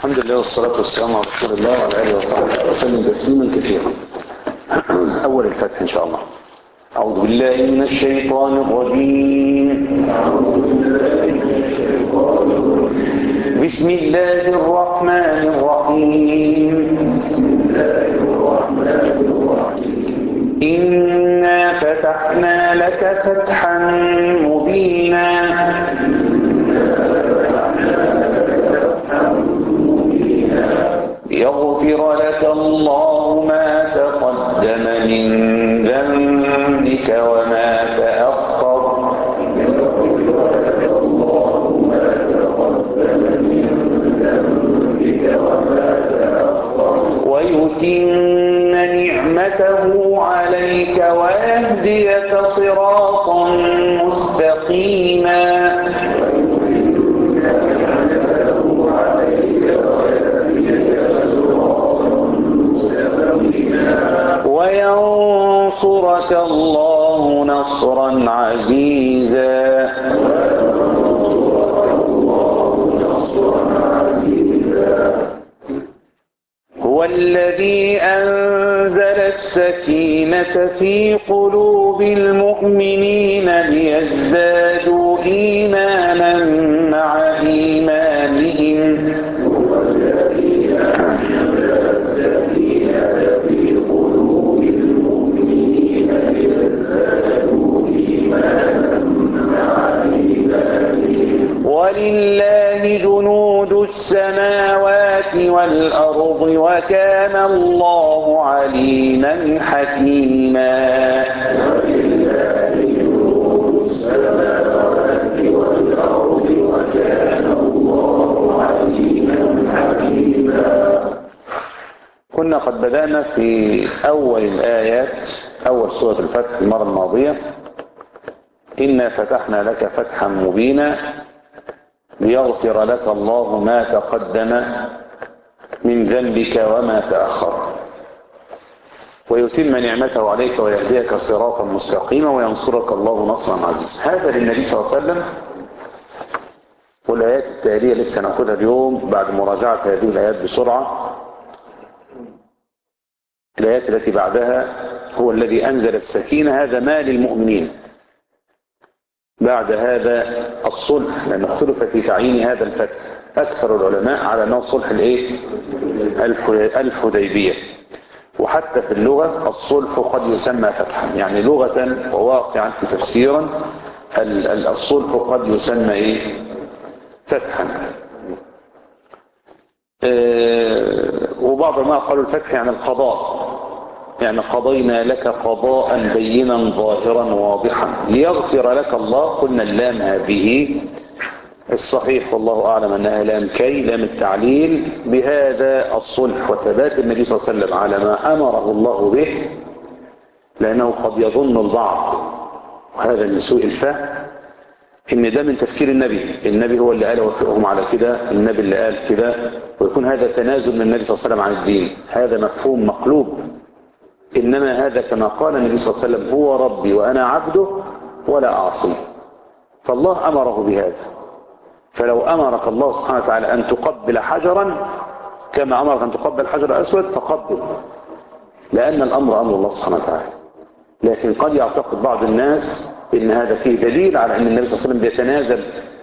الحمد لله والصلاة والسلام على رسول الله وعلى آله وصحبه وسلم تسليما كثيرا أول الفتح إن شاء الله أعوذ بالله من الشيطان الرجيم بسم الله الرحمن الرحيم إنا فتحنا لك فتحا مبينا ليغفر لك الله ما تقدم من ذنبك وما تأخر ويتم نعمته عليك ويهديك صراطا مستقيما وينصرك الله نصرا عزيزا هو الذي أنزل السكينة في قلوب المؤمنين ليزدادوا إيمانا مع إيمانهم ولله جنود السماوات والأرض وكان الله عليما حكيما كنا قد بدأنا في أول الآيات أول سورة الفتح المرة الماضية إنا فتحنا لك فتحا مبينا ليغفر لك الله ما تقدم من ذنبك وما تأخر ويتم نعمته عليك ويهديك صراطا مستقيما وينصرك الله نصرا عزيزا هذا للنبي صلى الله عليه وسلم والآيات التالية التي سنأخذها اليوم بعد مراجعة هذه الآيات بسرعة الآيات التي بعدها هو الذي أنزل السكينة هذا ما للمؤمنين بعد هذا الصلح لأن اختلف في تعيين هذا الفتح أكثر العلماء على أنه صلح الإيه؟ الحديبية وحتى في اللغة الصلح قد يسمى فتحا يعني لغة وواقعا في تفسيرا الصلح قد يسمى إيه؟ فتحا وبعض ما قالوا الفتح يعني القضاء يعني قضينا لك قضاء بينا ظاهرا واضحا ليغفر لك الله قلنا اللام هذه الصحيح والله أعلم أنها لام كي لام التعليل بهذا الصلح وثبات النبي صلى الله عليه وسلم على ما أمره الله به لأنه قد يظن البعض وهذا من سوء الفهم ان ده من تفكير النبي النبي هو اللي قال وفقهم على كده النبي اللي قال كده ويكون هذا تنازل من النبي صلى الله عليه وسلم عن الدين هذا مفهوم مقلوب إنما هذا كما قال النبي صلى الله عليه وسلم هو ربي وأنا عبده ولا أعصي فالله أمره بهذا فلو أمرك الله سبحانه وتعالى أن تقبل حجرا كما أمرك أن تقبل حجر أسود فقبل لأن الأمر أمر الله سبحانه وتعالى لكن قد يعتقد بعض الناس إن هذا فيه دليل على أن النبي صلى الله عليه وسلم بيتنازل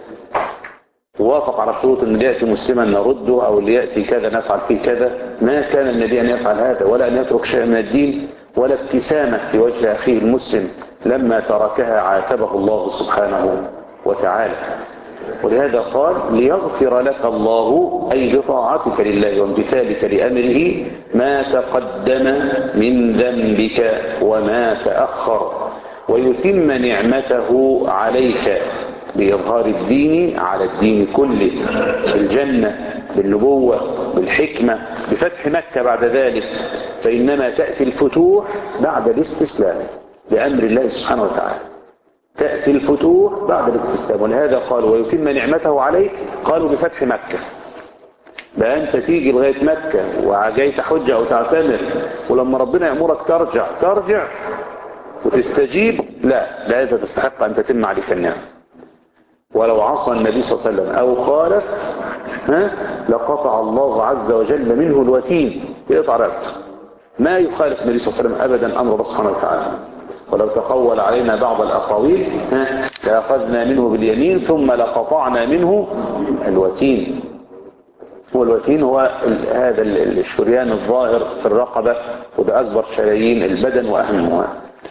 ووافق على شروط ان يأتي مسلما نرده او اللي يأتي كذا نفعل فيه كذا ما كان النبي ان يفعل هذا ولا ان يترك شيئا من الدين ولا ابتسامة في وجه اخيه المسلم لما تركها عاتبه الله سبحانه وتعالى ولهذا قال ليغفر لك الله أي بطاعتك لله وامتثالك لأمره ما تقدم من ذنبك وما تأخر ويتم نعمته عليك بإظهار الدين على الدين كله بالجنة بالنبوة بالحكمة بفتح مكة بعد ذلك فإنما تأتي الفتوح بعد الاستسلام بأمر الله سبحانه وتعالى تأتي الفتوح بعد الاستسلام ولهذا قالوا ويتم نعمته عليك قالوا بفتح مكة بقى أنت تيجي لغاية مكة وجاي تحج أو تعتمر ولما ربنا يأمرك ترجع ترجع وتستجيب لا لا أنت تستحق أن تتم عليك النعمة ولو عصى النبي صلى الله عليه وسلم أو خالف ها لقطع الله عز وجل منه الوتين يقطع رقبته ما يخالف النبي صلى الله عليه وسلم ابدا امر الله سبحانه وتعالى ولو تقول علينا بعض الاقاويل ها لاخذنا منه باليمين ثم لقطعنا منه الوتين والوتين هو هذا الشريان الظاهر في الرقبة وده أكبر شرايين البدن وأهمها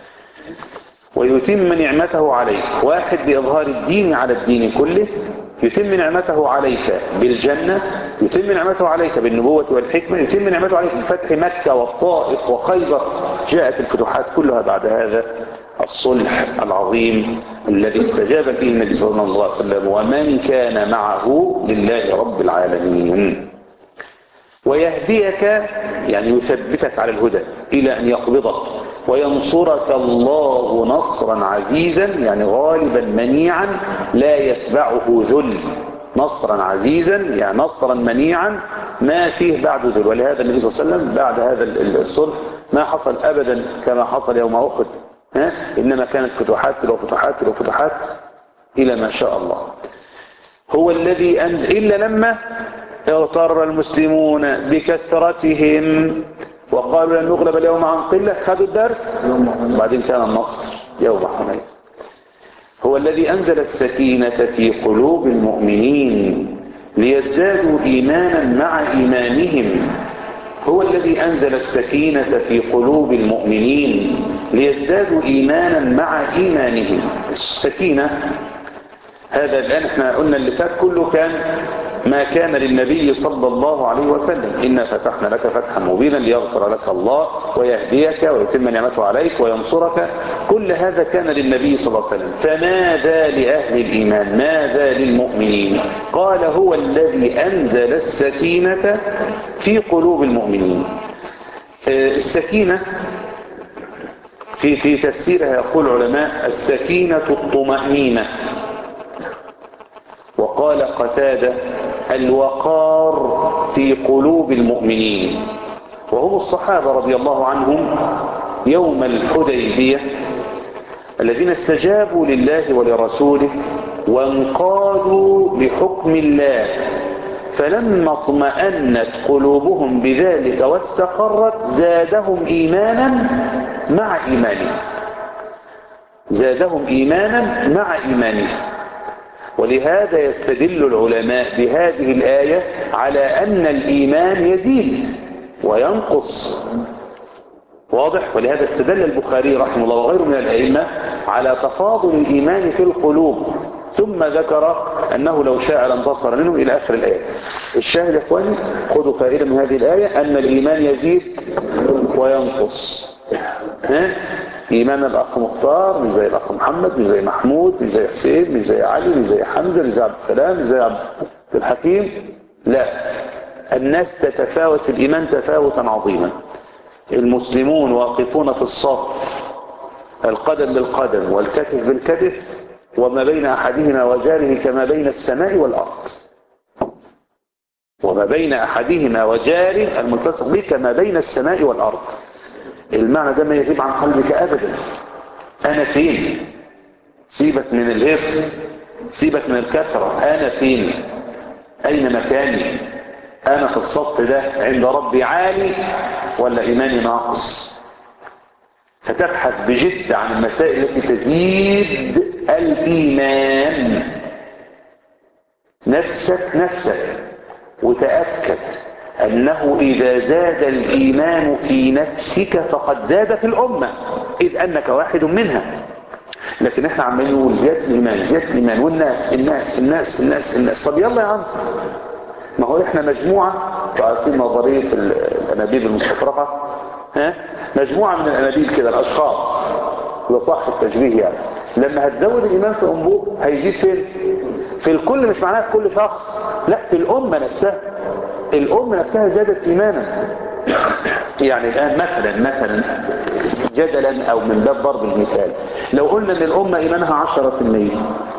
ويتم نعمته عليك واحد بإظهار الدين على الدين كله يتم نعمته عليك بالجنة يتم نعمته عليك بالنبوة والحكمة يتم نعمته عليك بفتح مكة والطائف وخيبر جاءت الفتوحات كلها بعد هذا الصلح العظيم الذي استجاب فيه النبي صلى الله عليه وسلم ومن كان معه لله رب العالمين ويهديك يعني يثبتك على الهدى إلى أن يقبضك وينصرك الله نصرا عزيزا يعني غالبا منيعا لا يتبعه ذل نصرا عزيزا يعني نصرا منيعا ما فيه بعد ذل ولهذا النبي صلى الله عليه وسلم بعد هذا الصلح ما حصل أبدا كما حصل يوم أحد ها؟ إنما كانت فتوحات تلو فتوحات تلو فتوحات إلى ما شاء الله هو الذي أنزل إلا لما اغتر المسلمون بكثرتهم وقالوا لن نغلب اليوم عن قلة خذوا الدرس بعدين كان النصر يوم حنين هو الذي أنزل السكينة في قلوب المؤمنين ليزدادوا إيمانا مع إيمانهم هو الذي أنزل السكينة في قلوب المؤمنين ليزدادوا إيمانا مع إيمانهم السكينة هذا الآن احنا قلنا اللي فات كله كان ما كان للنبي صلى الله عليه وسلم إنا فتحنا لك فتحا مبينا ليغفر لك الله ويهديك ويتم نعمته عليك وينصرك كل هذا كان للنبي صلى الله عليه وسلم فماذا لأهل الإيمان ماذا للمؤمنين قال هو الذي أنزل السكينة في قلوب المؤمنين السكينة في في تفسيرها يقول علماء السكينة الطمأنينة وقال قتادة الوقار في قلوب المؤمنين وهم الصحابة رضي الله عنهم يوم الحديبية الذين استجابوا لله ولرسوله وانقادوا لحكم الله فلما اطمأنت قلوبهم بذلك واستقرت زادهم إيمانا مع إيمانهم زادهم إيمانا مع إيمانهم ولهذا يستدل العلماء بهذه الآية على أن الإيمان يزيد وينقص واضح ولهذا استدل البخاري رحمه الله وغيره من الأئمة على تفاضل الإيمان في القلوب ثم ذكر أنه لو شاء لانتصر منهم إلى آخر الآية الشاهد يا إخواني خذوا فائدة من هذه الآية أن الإيمان يزيد وينقص ها؟ إيمان الأخ مختار مش زي الأخ محمد مش زي محمود مش زي حسين مش زي علي مش زي حمزة مش زي عبد السلام مش زي عبد الحكيم لا الناس تتفاوت في الإيمان تفاوتا عظيما المسلمون واقفون في الصف القدم بالقدم والكتف بالكتف وما بين أحدهما وجاره كما بين السماء والأرض وما بين أحدهما وجاره الملتصق به كما بين السماء والأرض المعنى ده ما يغيب عن قلبك أبدا أنا فين سيبك من الاسم سيبك من الكثرة أنا فين أين مكاني أنا في الصف ده عند ربي عالي ولا إيماني ناقص فتبحث بجد عن المسائل التي تزيد الإيمان نفسك نفسك وتأكد أنه إذا زاد الإيمان في نفسك فقد زاد في الأمة إذ أنك واحد منها لكن احنا عمالين نقول زيادة الإيمان زيادة الإيمان والناس الناس الناس الناس الناس طب يلا يا عم ما هو احنا مجموعة تعرفين نظرية الأنابيب المستطرقة ها مجموعة من الأنابيب كده الأشخاص لصح التشبيه يعني لما هتزود الإيمان في أنبوب هيزيد فين في الكل مش معناها في كل شخص لا في الأمة نفسها الأم نفسها زادت إيمانا يعني الآن مثلا مثلا جدلا أو من باب ضرب المثال لو قلنا أن الأمة إيمانها عشرة في المية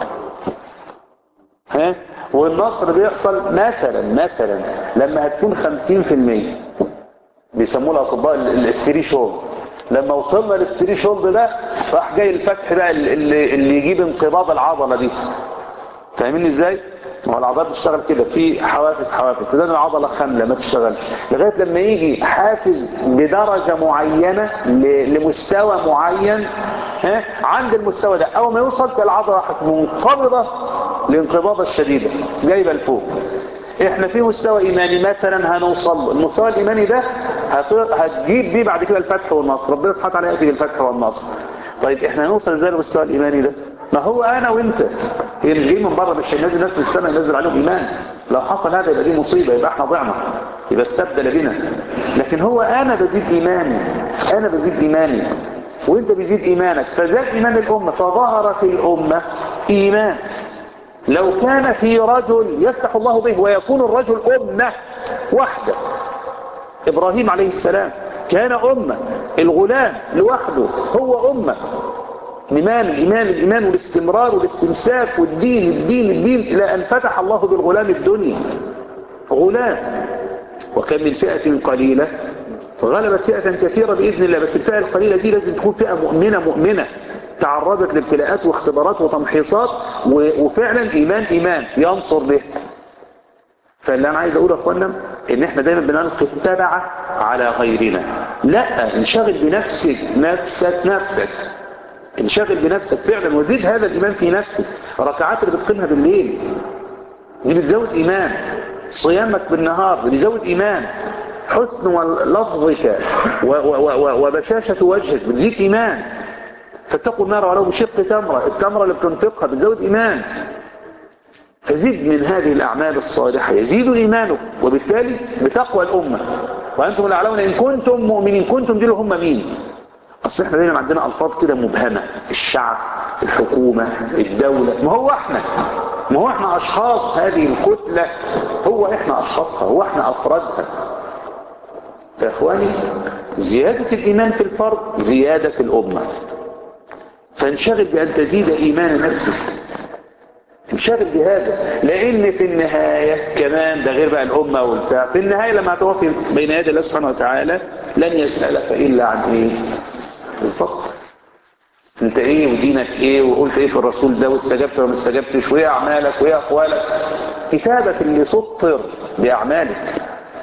ها والنصر بيحصل مثلا مثلا لما هتكون خمسين في المية بيسموه الأطباء الثري شولد لما وصلنا للثري شولد ده راح جاي الفتح بقى اللي, اللي يجيب انقباض العضلة دي فاهمين ازاي ما هو العضلات بتشتغل كده في حوافز حوافز تلاقي العضله خامله ما تشتغلش لغايه لما يجي حافز بدرجه معينه ل- لمستوى معين ها عند المستوى ده اول ما يوصل تلاقي العضله راحت منقبضه الانقباضه الشديده جايبه لفوق احنا في مستوى ايماني مثلا هنوصل له المستوى الايماني ده هت- هتجيب بيه بعد كده الفتح والنصر ربنا سبحانه وتعالى ياتي بالفتح والنصر طيب احنا هنوصل ازاي للمستوى الايماني ده ما هو انا وانت هي مش جاي من بره مش هينزل ناس في السماء ينزل عليهم ايمان لو حصل هذا يبقى دي مصيبه يبقى احنا ضعنا يبقى استبدل بنا لكن هو انا بزيد ايماني انا بزيد ايماني وانت بيزيد ايمانك فزاد ايمان الامه فظهر في الامه ايمان لو كان في رجل يفتح الله به ويكون الرجل أمة واحدة إبراهيم عليه السلام كان أمة الغلام لوحده هو أمة الإيمان الإيمان الإيمان والاستمرار والاستمساك والدين الدين الدين إلى أن فتح الله بالغلام الدنيا غلام وكم من فئة قليلة غلبت فئة كثيرة بإذن الله بس الفئة القليلة دي لازم تكون فئة مؤمنة مؤمنة تعرضت لابتلاءات واختبارات وتمحيصات و- وفعلا إيمان إيمان ينصر به فاللي أنا عايز أقوله يا أخوانا إن إحنا دايما بنلقي التبع على غيرنا لا انشغل بنفسك نفسك نفسك انشغل بنفسك فعلا وزيد هذا الإيمان في نفسك ركعات اللي بتقيمها بالليل دي بتزود إيمان صيامك بالنهار بيزود إيمان حسن لفظك و- و- و- وبشاشة وجهك بتزيد إيمان فاتقوا النار ولو بشق تمرة التمرة اللي بتنفقها بتزود إيمان فزد من هذه الأعمال الصالحة يزيد إيمانك وبالتالي بتقوى الأمة وأنتم الأعلون إن كنتم مؤمنين كنتم دي اللي هم مين أصل احنا دايما عندنا ألفاظ كده مبهمة الشعب الحكومة الدولة ما هو احنا ما هو احنا أشخاص هذه الكتلة هو احنا أشخاصها هو احنا أفرادها يا إخواني زيادة الإيمان في الفرد زيادة في الأمة فانشغل بأن تزيد إيمان نفسك انشغل بهذا لأن في النهاية كمان ده غير بقى الأمة والبتاع في النهاية لما هتوفي بين يدي الله سبحانه وتعالى لن يسألك إلا عن إيه بالفضل انت ايه ودينك ايه وقلت ايه في الرسول ده واستجبت ولا ما استجبتش وايه اعمالك وايه اقوالك كتابك اللي سطر باعمالك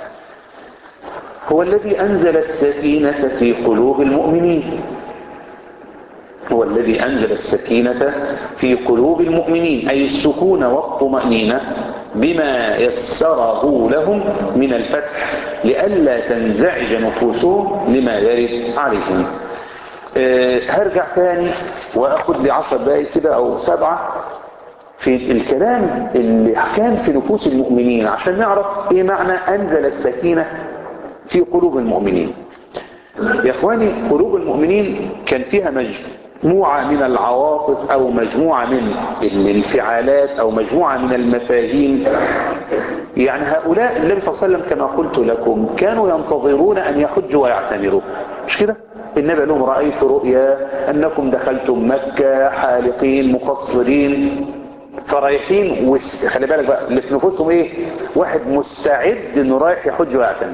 هو الذي انزل السكينة في قلوب المؤمنين هو الذي أنزل السكينة في قلوب المؤمنين أي السكون والطمأنينة بما يسره لهم من الفتح لئلا تنزعج نفوسهم لما يرد عليهم أه هرجع تاني وأخذ لي عشر دقايق كده أو سبعة في الكلام اللي كان في نفوس المؤمنين عشان نعرف إيه معنى أنزل السكينة في قلوب المؤمنين يا إخواني قلوب المؤمنين كان فيها مجد مجموعة من العواطف أو مجموعة من الانفعالات أو مجموعة من المفاهيم يعني هؤلاء النبي صلى الله عليه وسلم كما قلت لكم كانوا ينتظرون أن يحجوا ويعتمروا مش كده؟ النبي لهم رأيت رؤيا أنكم دخلتم مكة حالقين مقصرين فرايحين وس... خلي بالك بقى اللي في نفوسهم ايه واحد مستعد انه رايح يحج ويعتمر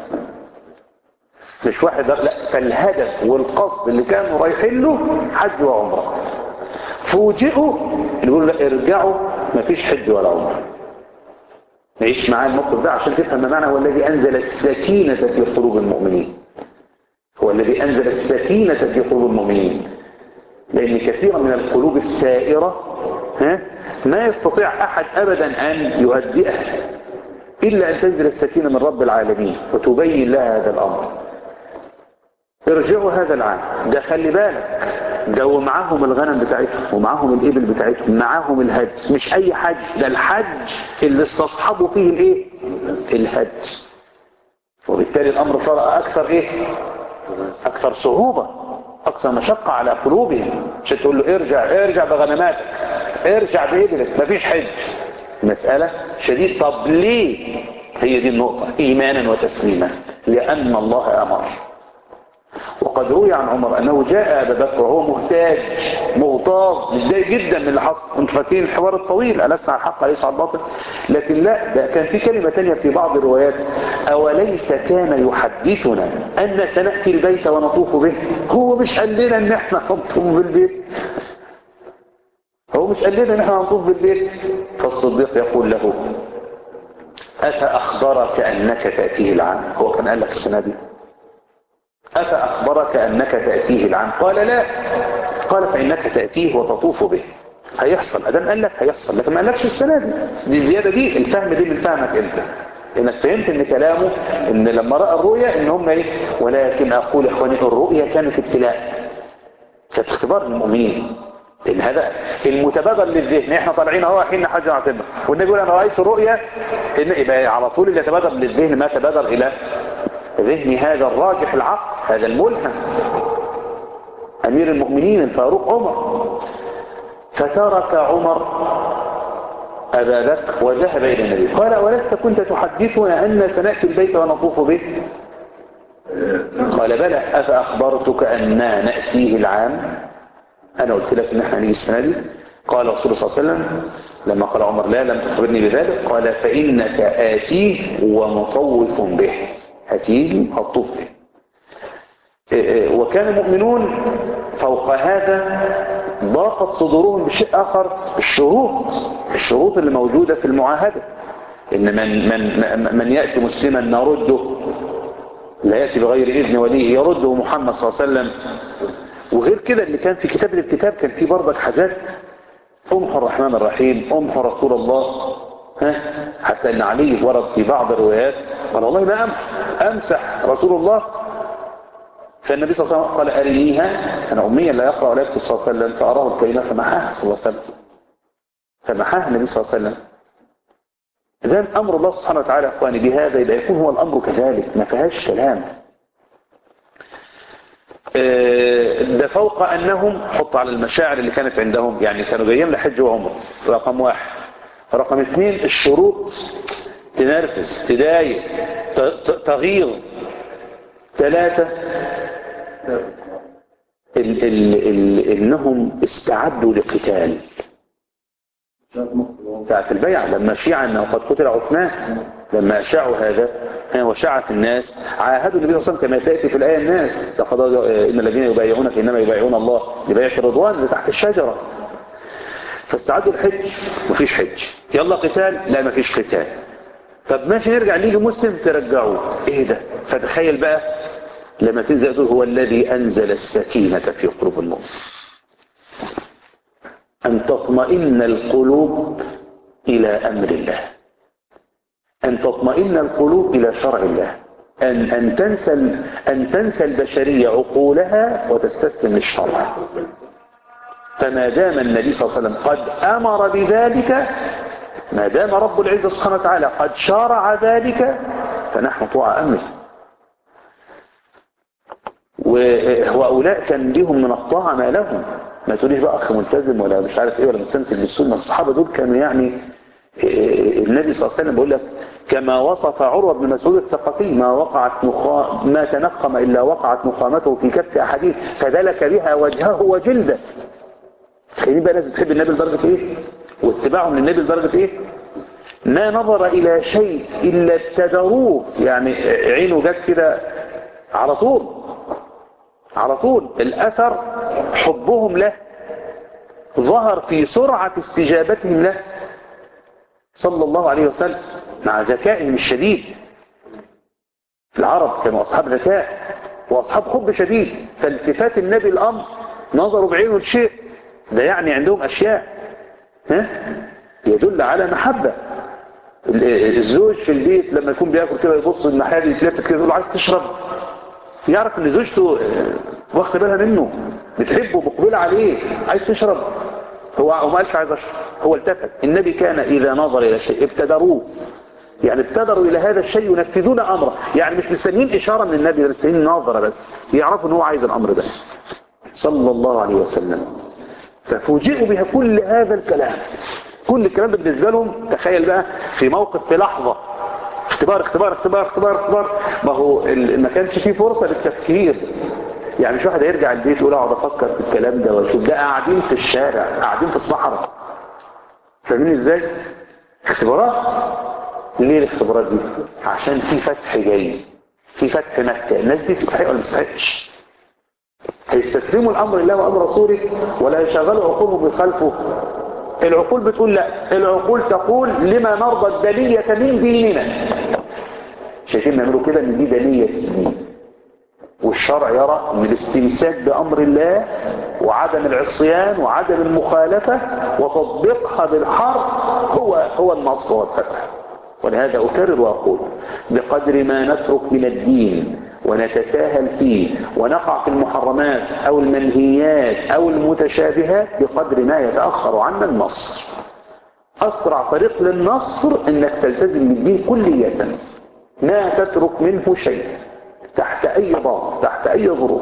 مش واحد لا فالهدف والقصد اللي كانوا رايحين له حج وعمره فوجئوا يقول لا ارجعوا مفيش حج ولا عمره نعيش معاه الموقف ده عشان تفهم ما معنى هو الذي انزل السكينه في قلوب المؤمنين هو الذي انزل السكينه في قلوب المؤمنين لان كثيرا من القلوب الثائره ها ما يستطيع احد ابدا ان يهدئها الا ان تنزل السكينه من رب العالمين وتبين لها هذا الامر ارجعوا هذا العام ده خلي بالك ده ومعاهم الغنم بتاعتهم ومعاهم الإبل بتاعتهم معاهم الهج مش أي حج ده الحج اللي استصحبوا فيه الإيه الهج وبالتالي الأمر صار أكثر إيه أكثر صعوبة أكثر مشقة على قلوبهم عشان تقول له ارجع ارجع بغنماتك ارجع بإبلك مفيش حج مسألة شديد طب ليه هي دي النقطة إيمانا وتسليما لأن الله أمر وقد روي عن عمر أنه جاء أبا بكر وهو مهتاج مغتاظ متضايق جدا من اللي حصل انتوا فاكرين الحوار الطويل ألسنا على الحق أليس على الباطل لكن لا ده كان في كلمة تانية في بعض الروايات أوليس كان يحدثنا أن سنأتي البيت ونطوف به هو مش قال لنا أن احنا نطوف بالبيت هو مش قال لنا ان احنا هنطوف بالبيت فالصديق يقول له أفأخبرك أنك تأتيه العام هو كان قال لك السنة دي أفأخبرك أنك تأتيه العام قال لا قال فإنك تأتيه وتطوف به هيحصل أدام قال لك هيحصل لكن ما قالكش السنة دي دي الزيادة دي الفهم دي من فهمك أنت انك فهمت ان كلامه ان لما رأى الرؤيا ان هم ايه ولكن اقول يا اخواني الرؤيا كانت ابتلاء كانت اختبار للمؤمنين لان هذا المتبادر للذهن احنا طالعين اهو رايحين حج عتبه والنبي يقول انا رايت رؤيا ان يبقى على طول اللي يتبادر للذهن ما تبادر الى ذهن هذا الراجح العقل هذا الملهم امير المؤمنين الفاروق عمر فترك عمر أبا بكر وذهب إلى النبي قال ولست كنت تحدثنا أن سنأتي البيت ونطوف به قال بلى أفأخبرتك أننا نأتيه العام أنا قلت لك إن احنا نيجي السنة دي قال رسول الله صلى الله عليه وسلم لما قال عمر لا لم تخبرني بذلك قال فإنك آتيه ومطوف به هتيجي هتطوف به وكان المؤمنون فوق هذا ضاقت صدورهم بشيء آخر الشروط الشروط اللي موجودة في المعاهدة إن من, من, من يأتي مسلما نرده لا يأتي بغير إذن وليه يرده محمد صلى الله عليه وسلم وغير كده اللي كان في كتاب الكتاب كان في برضك حاجات أمحى الرحمن الرحيم أمحى رسول الله ها حتى أن علي ورد في بعض الروايات قال والله ما أمح أمسح رسول الله فالنبي صلى الله عليه وسلم قال أرنيها أنا أميا لا يقرأ ولا يكتب صلى الله عليه وسلم فأراه الكلمة فمحاها صلى الله عليه وسلم فمحاها النبي صلى الله عليه وسلم إذن أمر الله سبحانه وتعالى أخواني بهذا إذا يكون هو الأمر كذلك ما فيهاش كلام ده فوق أنهم حط على المشاعر اللي كانت عندهم يعني كانوا جايين لحج وعمر رقم واحد رقم اثنين الشروط تنرفز تضايق تغيظ ثلاثة ال ال ال انهم استعدوا لقتال ساعة البيعة لما شيع انه قد قتل عثمان لما اشاعوا هذا وشاع في الناس عاهدوا النبي صلى الله عليه وسلم كما سياتي في الايه الناس لقد ان الذين يبايعونك انما يبايعون الله لبيعه الرضوان اللي تحت الشجره فاستعدوا الحج مفيش حج يلا قتال لا مفيش قتال طب ماشي نرجع نيجي مسلم ترجعوه ايه ده فتخيل بقى لما تنزل تقول هو الذي أنزل السكينة في قلوب المؤمن أن تطمئن القلوب إلى أمر الله أن تطمئن القلوب إلى شرع الله أن, أن, تنسى, أن تنسى البشرية عقولها وتستسلم للشرع فما دام النبي صلى الله عليه وسلم قد أمر بذلك ما دام رب العزة سبحانه وتعالى قد شارع ذلك فنحن طوع أمره وهؤلاء كان ليهم من الطاعة ما لهم ما تقوليش بقى أخ ملتزم ولا مش عارف إيه ولا مستمسك بالسنة الصحابة دول كانوا يعني النبي صلى الله عليه وسلم بيقول لك كما وصف عروة بن مسعود الثقفي ما وقعت نخا ما تنخم إلا وقعت نخامته في كف أحاديث فدلك بها وجهه وجلده تخيلين بقى ناس بتحب النبي لدرجة إيه واتباعهم للنبي لدرجة إيه ما نظر إلى شيء إلا ابتدروه يعني عينه جت كده على طول على طول الأثر حبهم له ظهر في سرعة استجابتهم له صلى الله عليه وسلم مع ذكائهم الشديد العرب كانوا أصحاب ذكاء وأصحاب حب شديد فالتفات النبي الأمر نظروا بعينه الشيء ده يعني عندهم أشياء ها يدل على محبة الزوج في البيت لما يكون بياكل كده يبص الناحيه دي يتلفت كده يقول عايز تشرب يعرف ان زوجته واخد بالها منه بتحبه مقبله عليه عايز تشرب هو ما قالش عايز اشرب هو التفت النبي كان اذا نظر الى شيء ابتدروه يعني ابتدروا الى هذا الشيء ينفذون امره يعني مش مستنيين اشاره من النبي ده مستنيين نظره بس يعرفوا ان هو عايز الامر ده صلى الله عليه وسلم ففوجئوا بها كل هذا الكلام كل الكلام ده بالنسبه لهم تخيل بقى في موقف في لحظه اختبار اختبار اختبار اختبار اختبار ما هو ما كانش فيه فرصه للتفكير يعني مش واحد هيرجع البيت يقول اقعد افكر في الكلام ده واشوف ده قاعدين في الشارع قاعدين في الصحراء فاهمين ازاي اختبارات ليه الاختبارات دي عشان في فتح جاي في فتح مكه الناس دي تستحق ولا ما تستحقش هيستسلموا الامر الله وامر رسوله ولا يشغلوا عقولهم بخلفه العقول بتقول لا العقول تقول لما نرضى الدنية من ديننا شايفين نعملوا كده ان دي دنية الدين والشرع يرى ان الاستمساك بامر الله وعدم العصيان وعدم المخالفة وتطبيقها بالحرف هو هو النصر والفتح ولهذا اكرر واقول بقدر ما نترك من الدين ونتساهل فيه ونقع في المحرمات او المنهيات او المتشابهات بقدر ما يتأخر عنا النصر اسرع طريق للنصر انك تلتزم بالدين كلية ما تترك منه شيء تحت اي ضغط تحت اي ظروف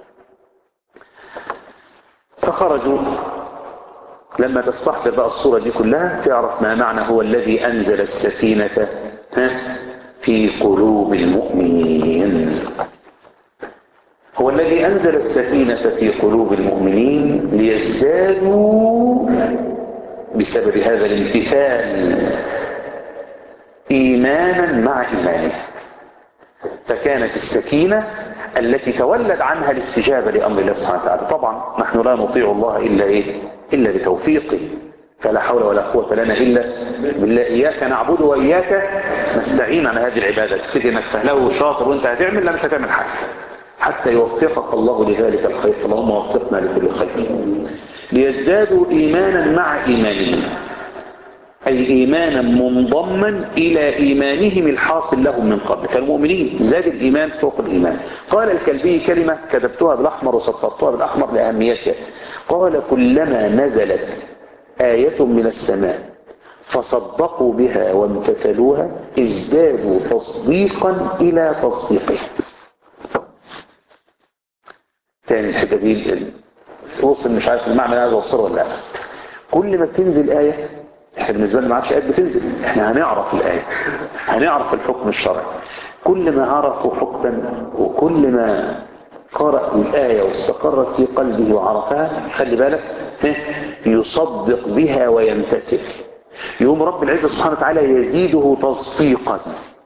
فخرجوا لما تستحضر بقى الصورة دي كلها تعرف ما معنى هو الذي انزل السكينة في قلوب المؤمنين هو الذي انزل السكينة في قلوب المؤمنين ليزدادوا بسبب هذا الامتثال ايمانا مع ايمانه فكانت السكينة التي تولد عنها الاستجابة لأمر الله سبحانه وتعالى طبعا نحن لا نطيع الله إلا إيه إلا بتوفيقه فلا حول ولا قوة لنا إلا بالله إياك نعبد وإياك نستعين على هذه العبادة تفتكر إنك فهلو شاطر وإنت هتعمل لا مش هتعمل حاجة حتى يوفقك الله لذلك الخير اللهم وفقنا لكل خير ليزدادوا إيمانا مع إيمانهم أي إيمانا منضما إلى إيمانهم الحاصل لهم من قبل كالمؤمنين زاد الإيمان فوق الإيمان قال الكلبي كلمة كتبتها بالأحمر وسطرتها بالأحمر لأهميتها قال كلما نزلت آية من السماء فصدقوا بها وامتثلوها ازدادوا تصديقا إلى تصديقه تاني الحتة دي توصل مش عارف المعنى هذا وصل ولا لا كل ما بتنزل آية احنا بالنسبة لنا ما عادش آيات بتنزل احنا هنعرف الآية هنعرف الحكم الشرعي كل ما عرفوا حكما وكل ما قرأ الآية واستقرت في قلبه وعرفها خلي بالك يصدق بها ويمتثل يوم رب العزة سبحانه وتعالى يزيده تصديقا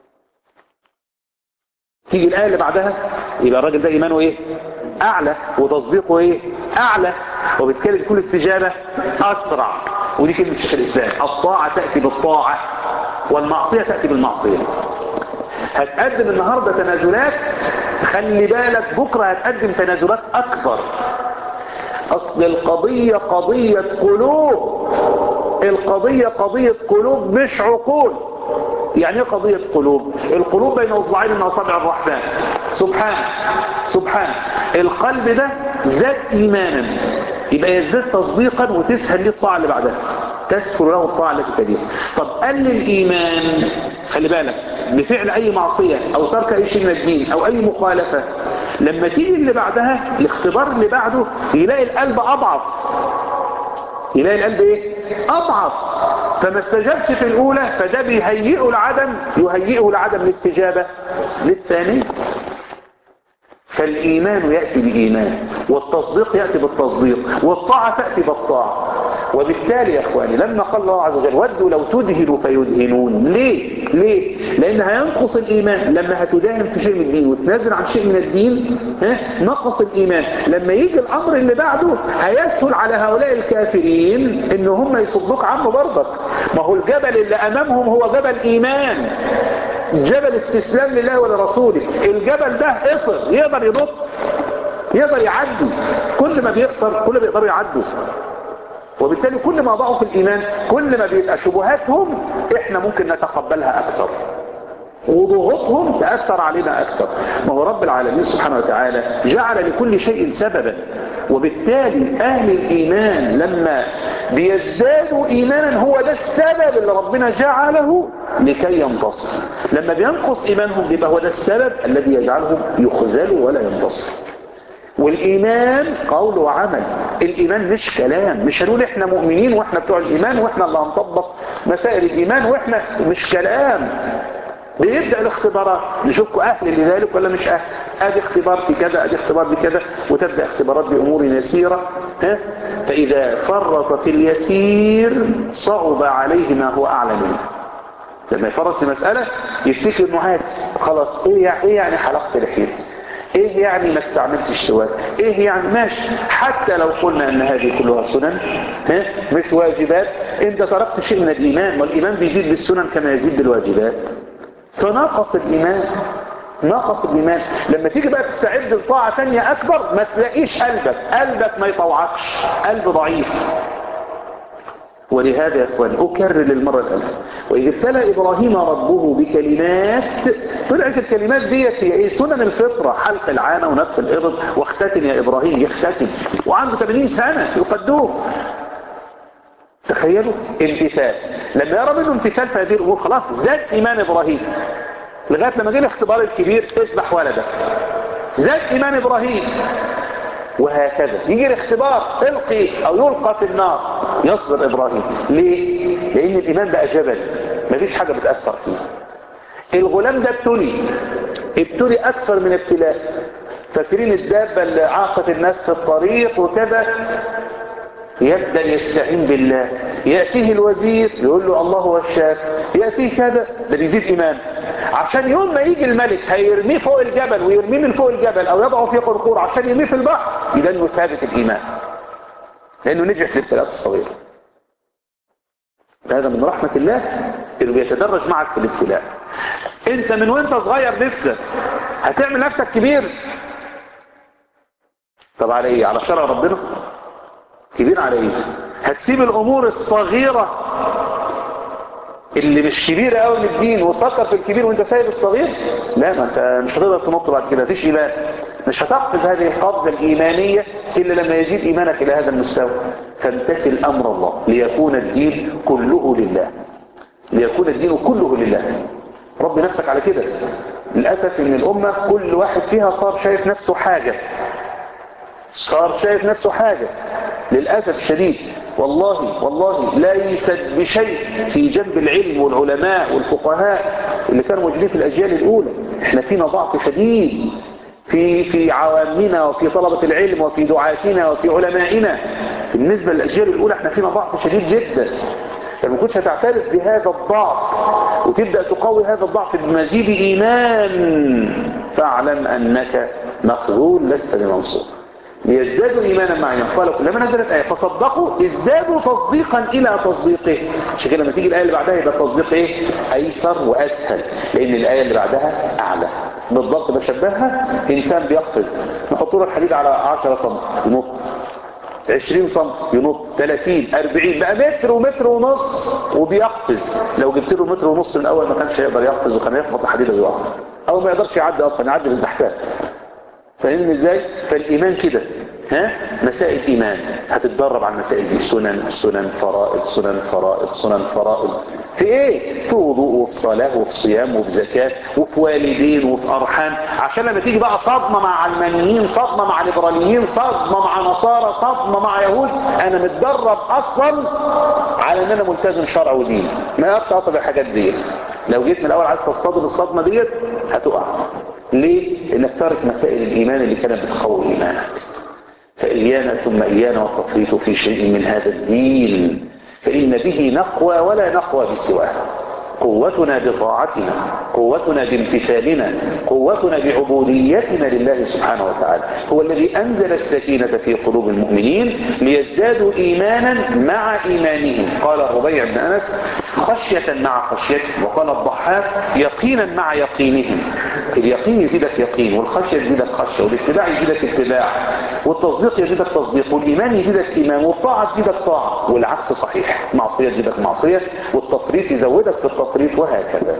تيجي الآية اللي بعدها يبقى الراجل ده إيمانه إيه أعلى وتصديقه إيه أعلى وبالتالي تكون استجابة أسرع ودي كلمة شيخ الإسلام الطاعة تأتي بالطاعة والمعصية تأتي بالمعصية هتقدم النهاردة تنازلات خلي بالك بكرة هتقدم تنازلات أكبر أصل القضية قضية قلوب القضية قضية قلوب مش عقول يعني ايه قضية قلوب القلوب بين اصبعين من اصابع الرحمن سبحانه سبحانه القلب ده زاد ايمانا يبقى يزداد تصديقا وتسهل ليه الطاعة اللي بعدها تسهل له الطاعة التي تليها طب قل الايمان خلي بالك بفعل اي معصية او ترك اي شيء من الدين او اي مخالفة لما تيجي اللي بعدها الاختبار اللي بعده يلاقي القلب اضعف يلاقي القلب ايه اضعف فما استجابش في الاولى فده بيهيئه العدم يهيئه لعدم الاستجابة للثاني فالايمان يأتي بالايمان والتصديق يأتي بالتصديق والطاعة تأتي بالطاعة وبالتالي يا اخواني لما قال الله عز وجل ودوا لو تدهنوا فيدهنون ليه ليه لان هينقص الايمان لما هتداهن في شيء من الدين وتنازل عن شيء من الدين ها نقص الايمان لما يجي الامر اللي بعده هيسهل على هؤلاء الكافرين ان هم يصدوك عنه برضك ما هو الجبل اللي امامهم هو جبل ايمان جبل استسلام لله ولرسوله الجبل ده قصر يقدر ينط يقدر يعدي كل ما بيقصر كل ما بيقدروا يعدوا وبالتالي كل ما ضعوا في الإيمان كل ما بيبقى شبهاتهم احنا ممكن نتقبلها أكثر وضغوطهم تأثر علينا أكثر ما هو رب العالمين سبحانه وتعالى جعل لكل شيء سببا وبالتالي أهل الإيمان لما بيزدادوا إيمانا هو ده السبب اللي ربنا جعله لكي ينتصر لما بينقص إيمانهم يبقى هو ده السبب الذي يجعلهم يخذلوا ولا ينتصروا والإيمان قول وعمل الإيمان مش كلام مش هنقول إحنا مؤمنين وإحنا بتوع الإيمان وإحنا اللي هنطبق مسائل الإيمان وإحنا مش كلام بيبدأ الاختبارات نشوفكم أهل لذلك ولا مش أهل ادي اختبار في كذا ادي اختبار بكذا وتبدأ اختبارات بأمور يسيرة ها؟ فإذا فرط في اليسير صعب عليه ما هو أعلى منه لما يفرط في مسألة يفتكر انه عادي خلاص ايه يعني, إيه يعني حلقت لحيتي ايه ايه يعني ما استعملتش سواك ايه يعني ماشي حتى لو قلنا ان هذه كلها سنن ها مش واجبات انت تركت شيء من الايمان والايمان بيزيد بالسنن كما يزيد بالواجبات فناقص الايمان ناقص الايمان لما تيجي بقى تستعد لطاعه ثانيه اكبر ما تلاقيش قلبك قلبك ما يطوعكش قلب ضعيف ولهذا يا اخوان اكرر للمره الالف واذ ابتلى ابراهيم ربه بكلمات طلعت الكلمات ديت هي ايه سنن الفطره حلق العانه ونفخ الابط واختتن يا ابراهيم يختتن وعنده 80 سنه يقدوه تخيلوا امتثال لما يرى منه امتثال في هذه الامور خلاص زاد ايمان ابراهيم لغايه لما جه الاختبار الكبير اذبح ولدك زاد ايمان ابراهيم وهكذا يجي الاختبار القي او يلقى في النار يصبر ابراهيم ليه لان الايمان بقى جبل مفيش حاجه بتاثر فيه الغلام ده ابتلي ابتلي اكثر من ابتلاء فاكرين الدابه اللي عاقت الناس في الطريق وكذا يبدأ يستعين بالله يأتيه الوزير يقول له الله هو الشافي يأتيه كذا ده بيزيد إيمان عشان يوم ما يجي الملك هيرميه فوق الجبل ويرميه من فوق الجبل أو يضعه في قرقور عشان يرميه في البحر يبقى انه ثابت الإيمان لأنه نجح في الابتلاءات الصغيرة هذا من رحمة الله انه بيتدرج معك في الابتلاء انت من وانت صغير لسه هتعمل نفسك كبير طب على ايه على شرع ربنا كبير على ايه هتسيب الامور الصغيرة اللي مش كبيرة قوي من الدين وتفكر في الكبير وانت سايب الصغير لا ما انت مش هتقدر تنط بعد كده مفيش ايمان مش هتقفز هذه القفزة الايمانية الا لما يزيد ايمانك الى هذا المستوى فامتثل امر الله ليكون الدين كله لله ليكون الدين كله لله رب نفسك على كده للأسف ان الامة كل واحد فيها صار شايف نفسه حاجة صار شايف نفسه حاجة للأسف الشديد والله والله ليست بشيء في جنب العلم والعلماء والفقهاء اللي كانوا موجودين في الأجيال الأولى احنا فينا ضعف شديد في في عوامنا وفي طلبة العلم وفي دعاتنا وفي علمائنا بالنسبة للأجيال الأولى احنا فينا ضعف شديد جدا لما كنتش هتعترف بهذا الضعف وتبدأ تقوي هذا الضعف بمزيد إيمان فاعلم أنك مخذول لست بمنصور ليزدادوا إيمانا معي قال كلما نزلت آية فصدقوا ازدادوا تصديقا إلى تصديقه عشان كده لما تيجي الآية اللي بعدها يبقى التصديق إيه؟ أيسر وأسهل لأن الآية اللي بعدها أعلى بالضبط بشبهها إنسان بيقفز نحط له الحديد على 10 سم ينط 20 سم ينط 30 40 بقى متر ومتر ونص وبيقفز لو جبت له متر ونص من الاول ما كانش هيقدر يقفز وكان يخبط الحديده ويقع او ما يقدرش يعدي اصلا يعدي من تحتها فاهمني ازاي فالايمان كده ها مسائل ايمان هتتدرب على المسائل دي سنن سنن فرائض سنن فرائض سنن فرائض في ايه في وضوء وفي صلاه وفي صيام وفي زكاه وفي والدين وفي ارحام عشان لما تيجي بقى صدمه مع علمانيين صدمه مع ليبراليين صدمه مع نصارى صدمه مع يهود انا متدرب اصلا على ان انا ملتزم شرع ودين ما يقفش اصلا الحاجات ديت لو جيت من الاول عايز تصطدم الصدمه ديت هتقع ليه لانك تارك مسائل الايمان اللي كانت بتقوي ايمانك فإيانا ثم إيانا والتفريط في شيء من هذا الدين فإن به نقوى ولا نقوى بسواه قوتنا بطاعتنا قوتنا بامتثالنا قوتنا بعبوديتنا لله سبحانه وتعالى هو الذي أنزل السكينة في قلوب المؤمنين ليزدادوا إيمانا مع إيمانهم قال الربيع بن أنس خشية مع خشيتهم وقال الضحاك يقينا مع يقينهم اليقين يزيدك يقين والخشية يزيدك خشية والاتباع يزيدك اتباع والتصديق يزيدك تصديق والإيمان يزيدك إيمان والطاعة تزيدك طاعة والعكس صحيح معصية تزيدك معصية والتفريط يزودك في التفريط وهكذا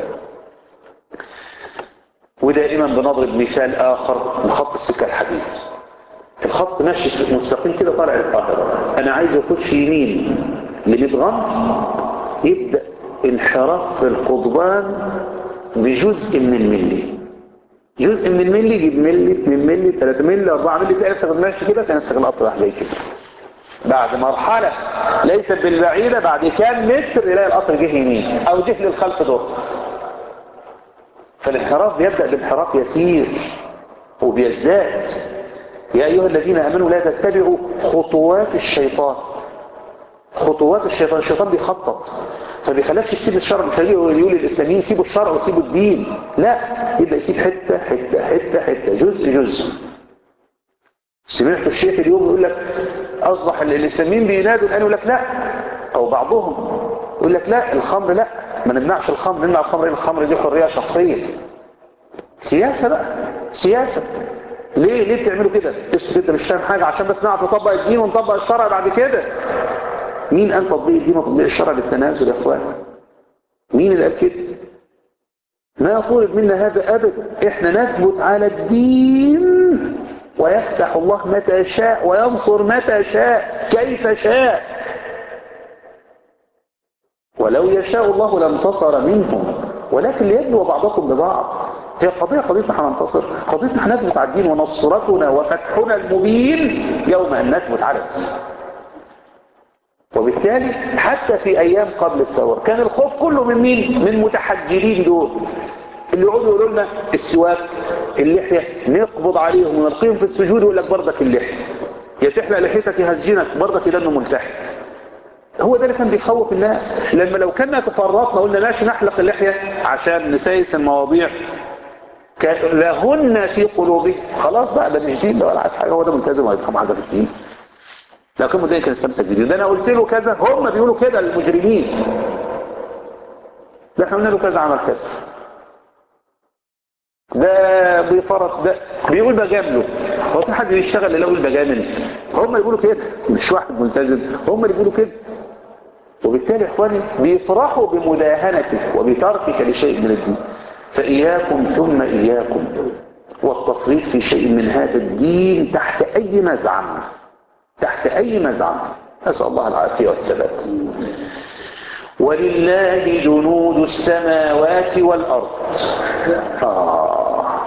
ودائما بنضرب مثال آخر لخط السكة الحديد الخط ماشي مستقيم كده طالع القاهرة أنا عايز أخش يمين لمدغم يبدأ انحراف في القضبان بجزء من الملي جزء من الملي يجيب ملي 2 ملي 3 ملي 4 ملي تلاقي نفسك ماشي كده تلاقي نفسك القطر راح جاي كده بعد مرحلة ليست بالبعيدة بعد كام متر يلاقي القطر جه يمين او جه للخلف دور فالانحراف بيبدأ بانحراف يسير وبيزداد يا أيها الذين أمنوا لا تتبعوا خطوات الشيطان خطوات الشيطان الشيطان بيخطط فبيخليكش تسيب الشرع مش هيجي يقول الاسلاميين سيبوا الشرع وسيبوا الدين لا يبدا يسيب حته حته حته حته جزء جزء سمعت الشيخ اليوم يقول لك اصبح الاسلاميين بينادوا الان يقول لك لا او بعضهم يقول لك لا الخمر لا ما نمنعش الخمر نمنع الخمر ايه الخمر دي حريه شخصيه سياسه بقى سياسه ليه ليه بتعملوا كده اسكت انت مش فاهم حاجه عشان بس نعرف نطبق الدين ونطبق الشرع بعد كده مين قال تطبيق الدين وتطبيق الشرع بالتنازل يا اخوان مين اللي قال كده ما طلب منا هذا ابدا احنا نثبت على الدين ويفتح الله متى شاء وينصر متى شاء كيف شاء ولو يشاء الله لانتصر منهم ولكن ليبلو بعضكم ببعض هي قضية قضيتنا هننتصر قضيتنا هنثبت على الدين ونصرتنا وفتحنا المبين يوم أن نثبت على الدين وبالتالي حتى في أيام قبل الثورة كان الخوف كله من مين؟ من متحجرين دول اللي يقعدوا يقولوا لنا السواك اللحية نقبض عليهم ونلقيهم في السجود ويقول لك بردك اللحية يا تحلق لحيتك يهزجنك بردك لأنه ملتحي هو ده اللي كان بيخوف الناس لما لو كنا تفرطنا قلنا ماشي نحلق اللحية عشان نسايس المواضيع لهن في قلوبهم خلاص بقى ده مش دين ده ولا عارف حاجه هو ده ملتزم ولا يفهم حاجه في الدين لو كان مدين كان استمسك بدين ده انا قلت له كذا هم بيقولوا كده المجرمين ده احنا قلنا له كذا عمل كذا ده بيفرط ده بيقول بجامله هو في حد بيشتغل اللي يقول بجامل هم بيقولوا كده مش واحد ملتزم هم اللي بيقولوا كده وبالتالي اخواني بيفرحوا بمداهنتك وبتركك لشيء من الدين فإياكم ثم إياكم والتفريط في شيء من هذا الدين تحت أي مزعم تحت أي مزعم أسأل الله العافية والثبات ولله جنود السماوات والأرض آه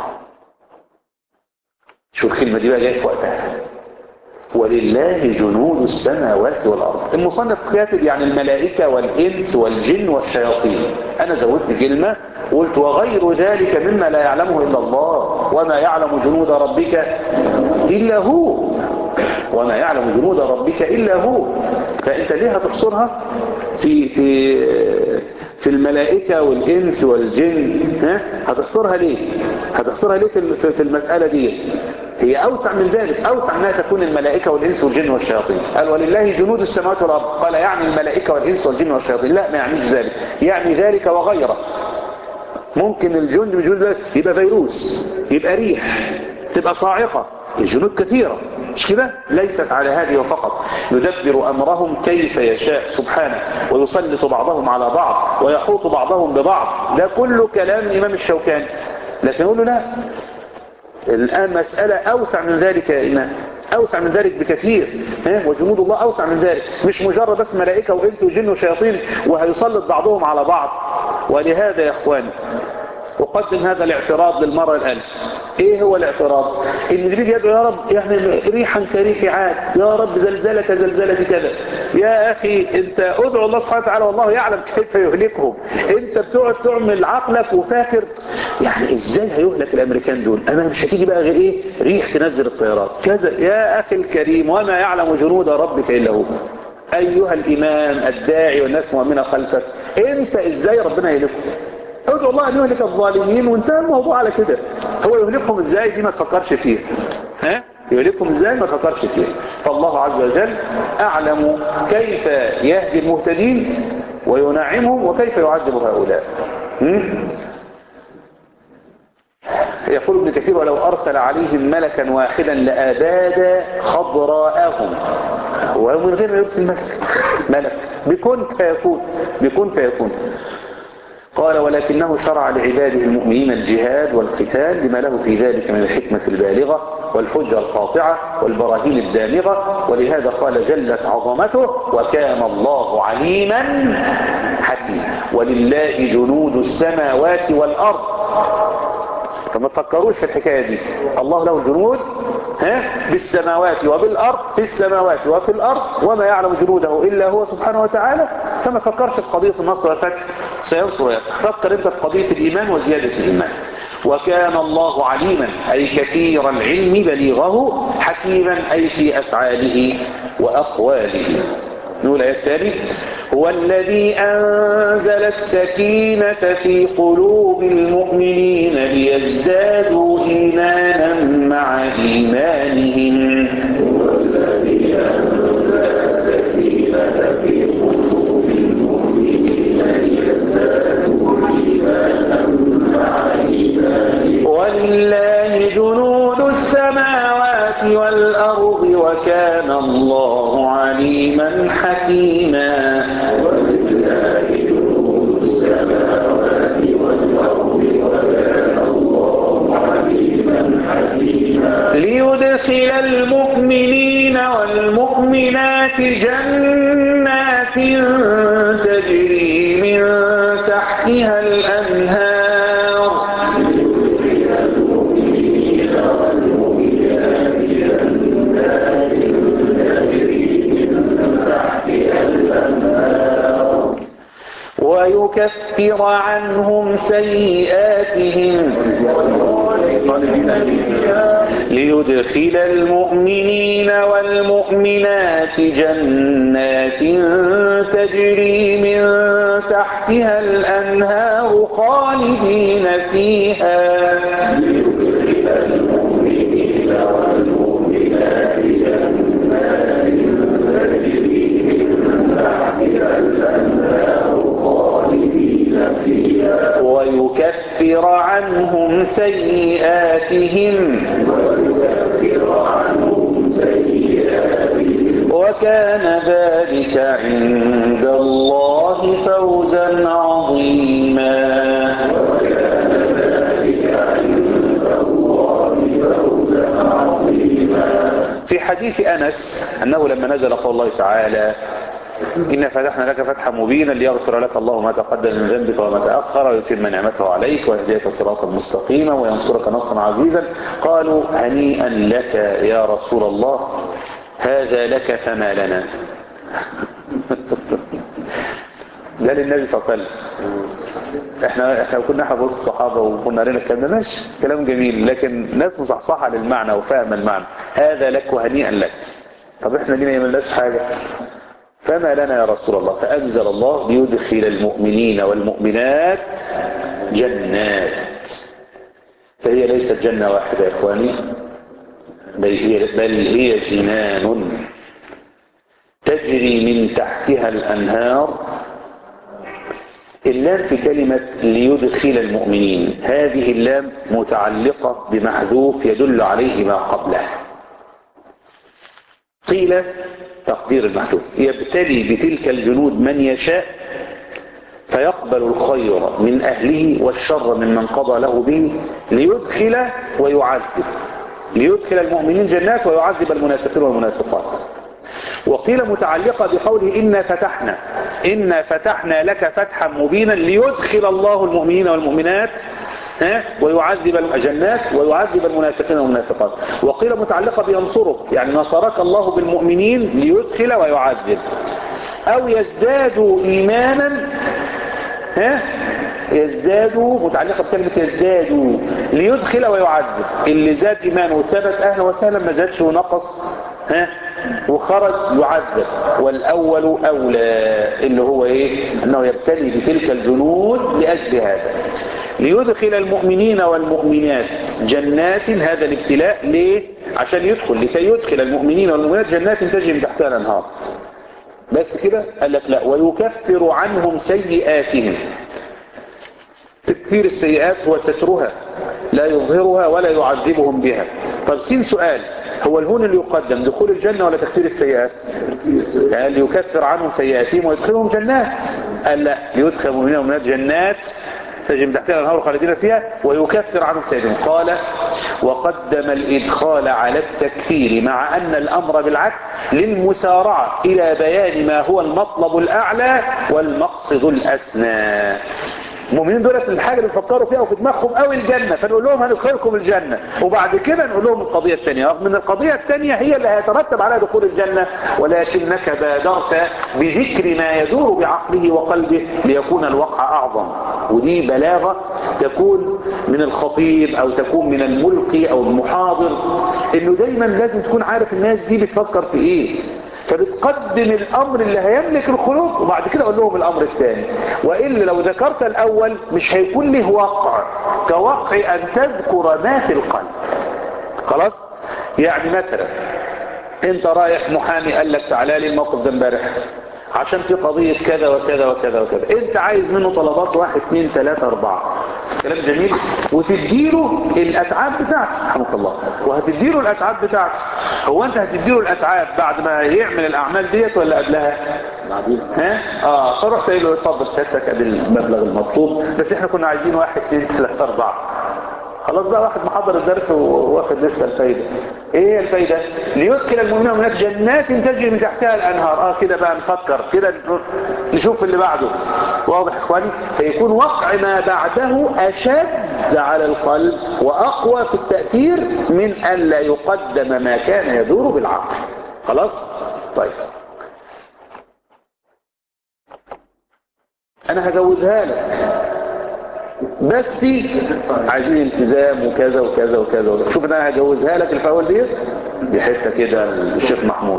شو الكلمة دي بقى جاية في وقتها ولله جنود السماوات والأرض المصنف كاتب يعني الملائكة والإنس والجن والشياطين أنا زودت كلمة قلت وغير ذلك مما لا يعلمه إلا الله وما يعلم جنود ربك إلا هو وما يعلم جنود ربك إلا هو فأنت ليه هتحصرها في في في الملائكة والإنس والجن ها هتحصرها ليه هتحصرها ليه في المسألة دي هي أوسع من ذلك أوسع أنها تكون الملائكة والإنس والجن والشياطين قال ولله جنود السماوات والأرض قال يعني الملائكة والإنس والجن والشياطين لا ما يعنيش ذلك يعني ذلك وغيره ممكن الجند من جنود يبقى فيروس يبقى ريح تبقى صاعقة الجنود كثيرة مش كده ليست على هذه وفقط يدبر أمرهم كيف يشاء سبحانه ويسلط بعضهم على بعض ويحوط بعضهم ببعض ده كله كلام الإمام الشوكاني لكن يقول له لا الآن مسألة أوسع من ذلك يا إمام أوسع من ذلك بكثير ها؟ وجنود الله أوسع من ذلك مش مجرد بس ملائكة وإنس وجن وشياطين وهيسلط بعضهم على بعض ولهذا يا أخواني أقدم هذا الاعتراض للمرة الألف ايه هو الاعتراض ان اللي بيجي يدعو يا رب يعني ريحا كريح عاد يا رب زلزلة كزلزلة كذا يا اخي انت ادعو الله سبحانه وتعالى والله يعلم كيف يهلكهم انت بتقعد تعمل عقلك وفاكر يعني ازاي هيهلك الامريكان دول اما مش هتيجي بقى غير ايه ريح تنزل الطيارات كذا يا اخي الكريم وما يعلم جنود ربك الا هو ايها الامام الداعي والناس مؤمنه خلفك انسى ازاي ربنا يهلكهم ادعو الله ان يهلك الظالمين وانتهى الموضوع على كده هو يهلكهم ازاي دي ما تفكرش فيها ها يهلكهم ازاي ما تفكرش فيها فالله عز وجل اعلم كيف يهدي المهتدين وينعمهم وكيف يعذب هؤلاء يقول ابن كثير ولو أرسل عليهم ملكا واحدا لأباد خضراءهم ومن غير ما يرسل ملك ملك بكن فيكون بكن فيكون قال ولكنه شرع لعباده المؤمنين الجهاد والقتال لما له في ذلك من الحكمة البالغة والحجة القاطعة والبراهين الدامغة ولهذا قال جلت عظمته وكان الله عليما حكيما ولله جنود السماوات والأرض فما تفكروش في الحكاية دي الله له جنود ها بالسماوات وبالأرض في السماوات وفي الأرض وما يعلم جنوده إلا هو سبحانه وتعالى فما فكرش في قضية النصر والفتح سينصر ويفتح فكر انت في قضية الإيمان وزيادة الإيمان وكان الله عليما أي كثير العلم بليغه حكيما أي في أفعاله وأقواله نقول آيات تاني هو الذي أنزل السكينة في قلوب المؤمنين ليزدادوا إيمانا مع إيمانهم هو الذي أنزل السكينة في قلوب المؤمنين ليزدادوا إيمانا مع إيمانهم ولله جنود السماوات والأرض وكان الله عليما حكيما ولله جنود السماوات والأرض وكان الله عليما حكيما ليدخل المؤمنين والمؤمنات جنات تجري من تحتها الأنهار ويكفر عنهم سيئاتهم ليدخل المؤمنين والمؤمنات جنات تجري من تحتها الأنهار خالدين فيها ويكفر عنهم سيئاتهم وكان ذلك عند الله فوزا عظيما في حديث أنس أنه لما نزل قول الله تعالى إنا فتحنا لك فتحا مبينا ليغفر لك الله ما تقدم من ذنبك وما تأخر ويتم نعمته عليك ويهديك صراطا مستقيما وينصرك نصرا عزيزا قالوا هنيئا لك يا رسول الله هذا لك فما لنا ده للنبي صلى الله عليه وسلم احنا احنا كنا حفظ الصحابه وكنا قرينا الكلام ده ماشي كلام جميل لكن ناس مصحصحه للمعنى وفاهمه المعنى هذا لك وهنيئا لك طب احنا لينا ما لناش حاجه فما لنا يا رسول الله فأنزل الله ليدخل المؤمنين والمؤمنات جنات فهي ليست جنة واحدة يا إخواني بل هي, بل هي جنان تجري من تحتها الأنهار اللام في كلمة ليدخل المؤمنين هذه اللام متعلقة بمحذوف يدل عليه ما قبله قيل تقدير المحذوف يبتلي بتلك الجنود من يشاء فيقبل الخير من أهله والشر ممن قضى له به ليدخل ويعذب ليدخل المؤمنين جنات ويعذب المنافقين والمنافقات وقيل متعلقة بقوله إنا فتحنا إنا فتحنا لك فتحا مبينا ليدخل الله المؤمنين والمؤمنات ها ويعذب الجنات ويعذب المنافقين والمنافقات وقيل متعلقة بينصرك يعني نصرك الله بالمؤمنين ليدخل ويعذب أو يزدادوا إيمانا ها يزدادوا متعلقة بكلمة يزدادوا ليدخل ويعذب اللي زاد إيمانه وثبت أهلا وسهلا ما زادش ونقص ها وخرج يعذب والأول أولى اللي هو إيه أنه يبتلي بتلك الجنود لأجل هذا ليدخل المؤمنين والمؤمنات جنات هذا الابتلاء ليه عشان يدخل لكي يدخل المؤمنين والمؤمنات جنات تجري من تحتها الانهار بس كده قال لك لا ويكفر عنهم سيئاتهم تكفير السيئات هو سترها لا يظهرها ولا يعذبهم بها طب سين سؤال هو الهون اللي يقدم دخول الجنة ولا تكفير السيئات قال ليكفر عنهم سيئاتهم ويدخلهم جنات قال لا ليدخل المؤمنين والمؤمنات جنات تجري من تحتها الانهار خالدين فيها ويكفر عنهم سيئاتهم قال وقدم الادخال على التكفير مع ان الامر بالعكس للمسارعة الى بيان ما هو المطلب الاعلى والمقصد الاسنى المؤمنين دولت الحاجة اللي بيفكروا فيها وفي دماغهم قوي الجنة فنقول لهم هندخلكم الجنة وبعد كده نقول لهم القضية الثانية رغم ان القضية الثانية هي اللي هيترتب على دخول الجنة ولكنك بادرت بذكر ما يدور بعقله وقلبه ليكون الوقع اعظم ودي بلاغة تكون من الخطيب او تكون من الملقي او المحاضر انه دايما لازم تكون عارف الناس دي بتفكر في ايه فبتقدم الامر اللي هيملك الخلود وبعد كده اقول لهم الامر الثاني والا لو ذكرت الاول مش هيكون له وقع كوقع ان تذكر ما في القلب خلاص يعني مثلا انت رايح محامي قال لك تعالى لي الموقف ده امبارح عشان في قضية كذا وكذا وكذا وكذا انت عايز منه طلبات واحد اثنين ثلاثة اربعة كلام جميل وتديله الاتعاب بتاعته رحمك الله وهتديله الاتعاب بتاعته هو انت هتديله الاتعاب بعد ما يعمل الاعمال ديت ولا قبلها بعدين ها اه فرحت قايل له اتفضل سيادتك ادي المبلغ المطلوب بس احنا كنا عايزين واحد اثنين ثلاثة اربعة خلاص بقى واحد محضر الدرس واخد لسه الفايدة ايه هي الفايدة ليدخل المؤمنين والمؤمنات جنات تجري من تحتها الانهار اه كده بقى نفكر كده نشوف اللي بعده واضح اخواني فيكون وقع ما بعده اشد على القلب واقوى في التأثير من ان لا يقدم ما كان يدور بالعقل خلاص طيب انا هجوزها لك بس عايزين التزام وكذا وكذا وكذا وكذا شوف انا هجوزها لك الفاول ديت دي حته كده الشيخ محمود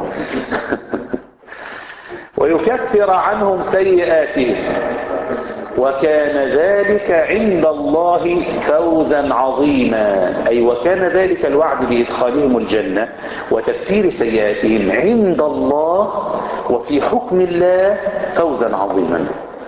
ويكفر عنهم سيئاتهم وكان ذلك عند الله فوزا عظيما أي وكان ذلك الوعد بإدخالهم الجنة وتكفير سيئاتهم عند الله وفي حكم الله فوزا عظيما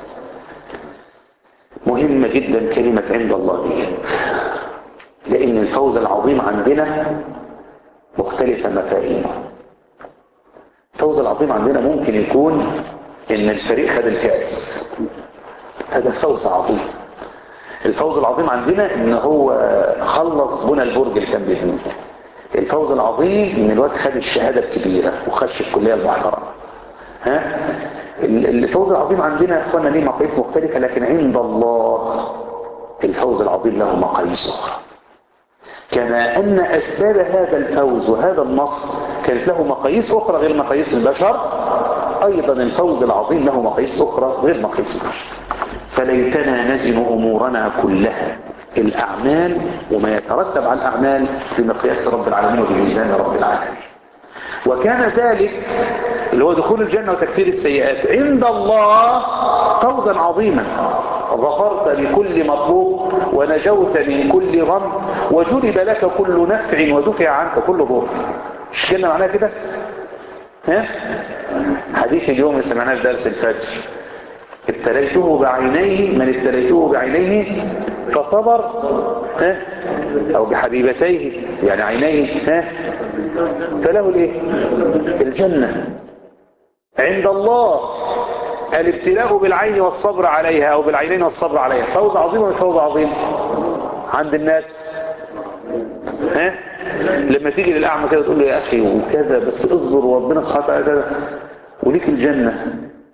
مهمة جدا كلمة عند الله ديت لأن الفوز العظيم عندنا مختلفة مفاهيمه الفوز العظيم عندنا ممكن يكون إن الفريق خد الكأس هذا فوز عظيم الفوز العظيم عندنا إن هو خلص بنى البرج اللي كان بيبنيه الفوز العظيم إن الواد خد الشهادة الكبيرة وخش الكلية المحترمة ها الفوز العظيم عندنا يا اخوانا ليه مقاييس مختلفة لكن عند الله الفوز العظيم له مقاييس اخرى كما ان اسباب هذا الفوز وهذا النص كانت له مقاييس اخرى غير مقاييس البشر ايضا الفوز العظيم له مقاييس اخرى غير مقاييس البشر فليتنا نزن امورنا كلها الاعمال وما يترتب على الاعمال بمقياس رب العالمين وبميزان رب العالمين وكان ذلك اللي هو دخول الجنة وتكفير السيئات عند الله فوزا عظيما غفرت لكل مطلوب ونجوت من كل غم وجلب لك كل نفع ودفع عنك كل ضر مش كلمة معناها كده ها حديث اليوم اللي سمعناه في درس الفجر ابتليته بعينيه من ابتليته بعينيه فصبر ها او بحبيبتيه يعني عينيه ها فله الايه الجنة عند الله الابتلاء بالعين والصبر عليها او بالعينين والصبر عليها فوز عظيم ولا فوز عظيم عند الناس ها لما تيجي للاعمى كده تقول له يا اخي وكذا بس اصبر وربنا سبحانه وتعالى كذا وليك الجنه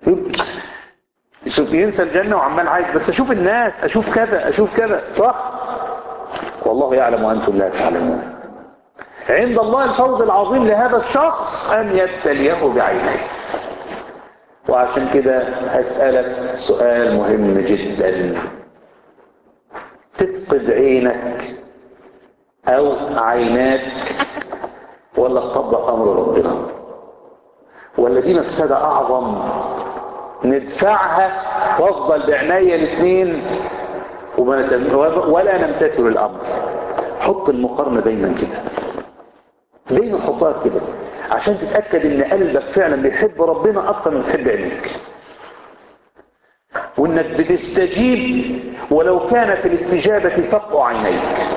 يشوف ينسى الجنه وعمال عايز بس اشوف الناس اشوف كذا اشوف كذا صح والله يعلم وانتم لا تعلمون عند الله الفوز العظيم لهذا الشخص ان يبتليه بعينيه وعشان كده هسألك سؤال مهم جدا تفقد عينك او عيناك ولا تطبق امر ربنا ولا دي مفسدة اعظم ندفعها وافضل بعناية الاثنين ولا نمتثل الامر حط المقارنة دايما كده دايما حطها كده عشان تتأكد ان قلبك فعلا بيحب ربنا اكتر من بتحب عينيك وانك بتستجيب ولو كان في الاستجابة فقع عينيك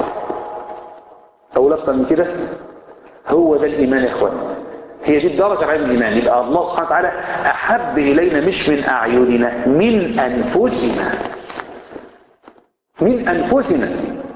اقول اكتر من كده هو ده الايمان يا اخوان هي دي الدرجة عن الايمان يبقى الله سبحانه وتعالى احب الينا مش من اعيننا من انفسنا من انفسنا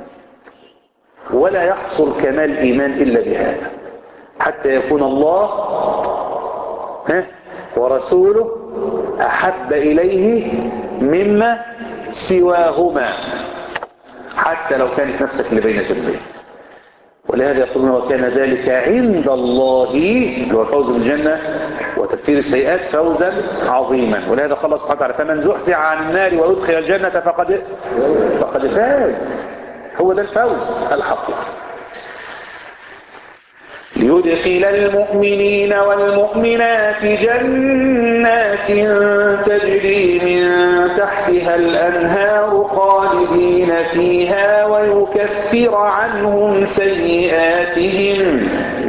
ولا يحصل كمال ايمان الا بهذا حتى يكون الله ها ورسوله أحب إليه مما سواهما حتى لو كانت نفسك اللي بين جنبين ولهذا يقولون وكان ذلك عند الله اللي هو فوز بالجنة وتكفير السيئات فوزا عظيما ولهذا قال سبحانه وتعالى فمن زحزح عن النار ويدخل الجنة فقد فقد فاز هو ده الفوز الحقيقي ليدخل المؤمنين والمؤمنات جنات تجري من تحتها الأنهار خالدين فيها ويكفر عنهم سيئاتهم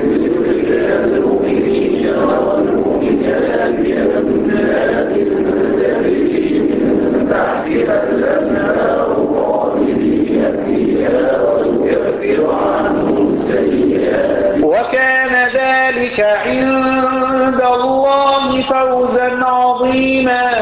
وكان ذلك عند الله فوزا عظيما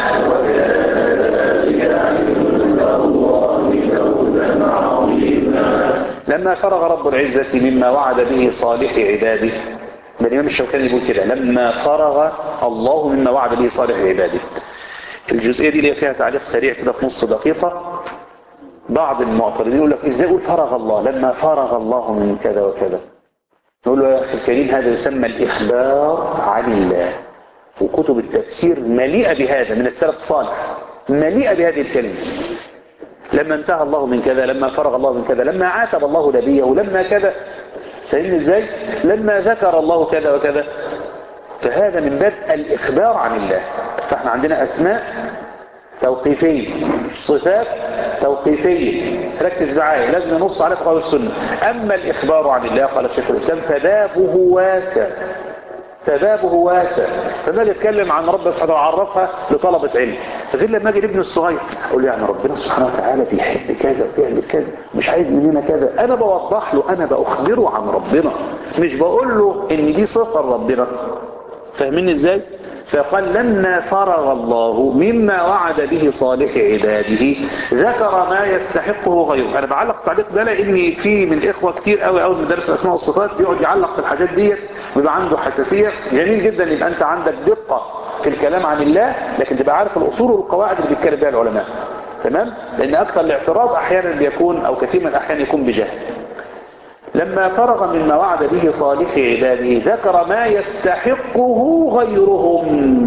لما فرغ رب العزة مما وعد به صالح عباده ده الإمام الشوكاني يقول كده لما فرغ الله مما وعد به صالح عباده الجزئية دي اللي فيها تعليق سريع كده في نص دقيقة بعض المعترضين يقول لك ازاي يقول فرغ الله لما فرغ الله من كذا وكذا نقول له يا أخي الكريم هذا يسمى الإخبار عن الله وكتب التفسير مليئة بهذا من السلف الصالح مليئة بهذه الكلمة لما انتهى الله من كذا لما فرغ الله من كذا لما عاتب الله نبيه لما كذا فاهمني ازاي لما ذكر الله كذا وكذا فهذا من باب الإخبار عن الله فاحنا عندنا أسماء توقيفية صفات توقيفية ركز معايا لازم ننص على قول السنة أما الإخبار عن الله قال الشيخ الإسلام فبابه واسع فبابه واسع فما يتكلم عن رب سبحانه وعرفها لطلبة علم غير لما اجي لابن الصغير اقول له يعني ربنا سبحانه وتعالى بيحب كذا وبيعمل كذا مش عايز مننا كذا انا بوضح له انا باخبره عن ربنا مش بقول له ان دي صفه لربنا فاهمين ازاي فقال لما فرغ الله مما وعد به صالح عباده ذكر ما يستحقه غيره انا بعلق التعليق ده لان في من اخوه كتير قوي قوي من درس الاسماء والصفات بيقعد يعلق في الحاجات ديت ويبقى عنده حساسيه جميل جدا يبقى انت عندك دقه في الكلام عن الله لكن تبقى عارف الاصول والقواعد اللي بيتكلم بها العلماء تمام لان اكثر الاعتراض احيانا بيكون او كثير من الاحيان يكون بجهل لما فرغ مما وعد به صالح عباده ذكر ما يستحقه غيرهم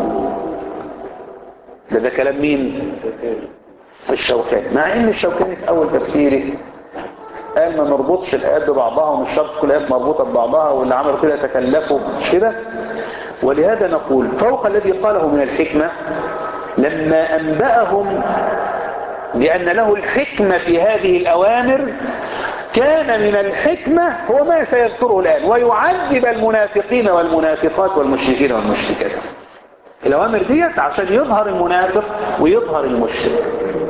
ده ده كلام مين الشوكاني مع ان الشوكاني في اول تفسيره قال ما نربطش الايات ببعضها ومش شرط كل ايات مربوطه ببعضها واللي عملوا كده تكلفوا مش كده ولهذا نقول فوق الذي قاله من الحكمه لما انباهم بان له الحكمه في هذه الاوامر كان من الحكمة هو ما سيذكره الآن ويعذب المنافقين والمنافقات والمشركين والمشركات الأوامر ديت عشان يظهر المنافق ويظهر المشرك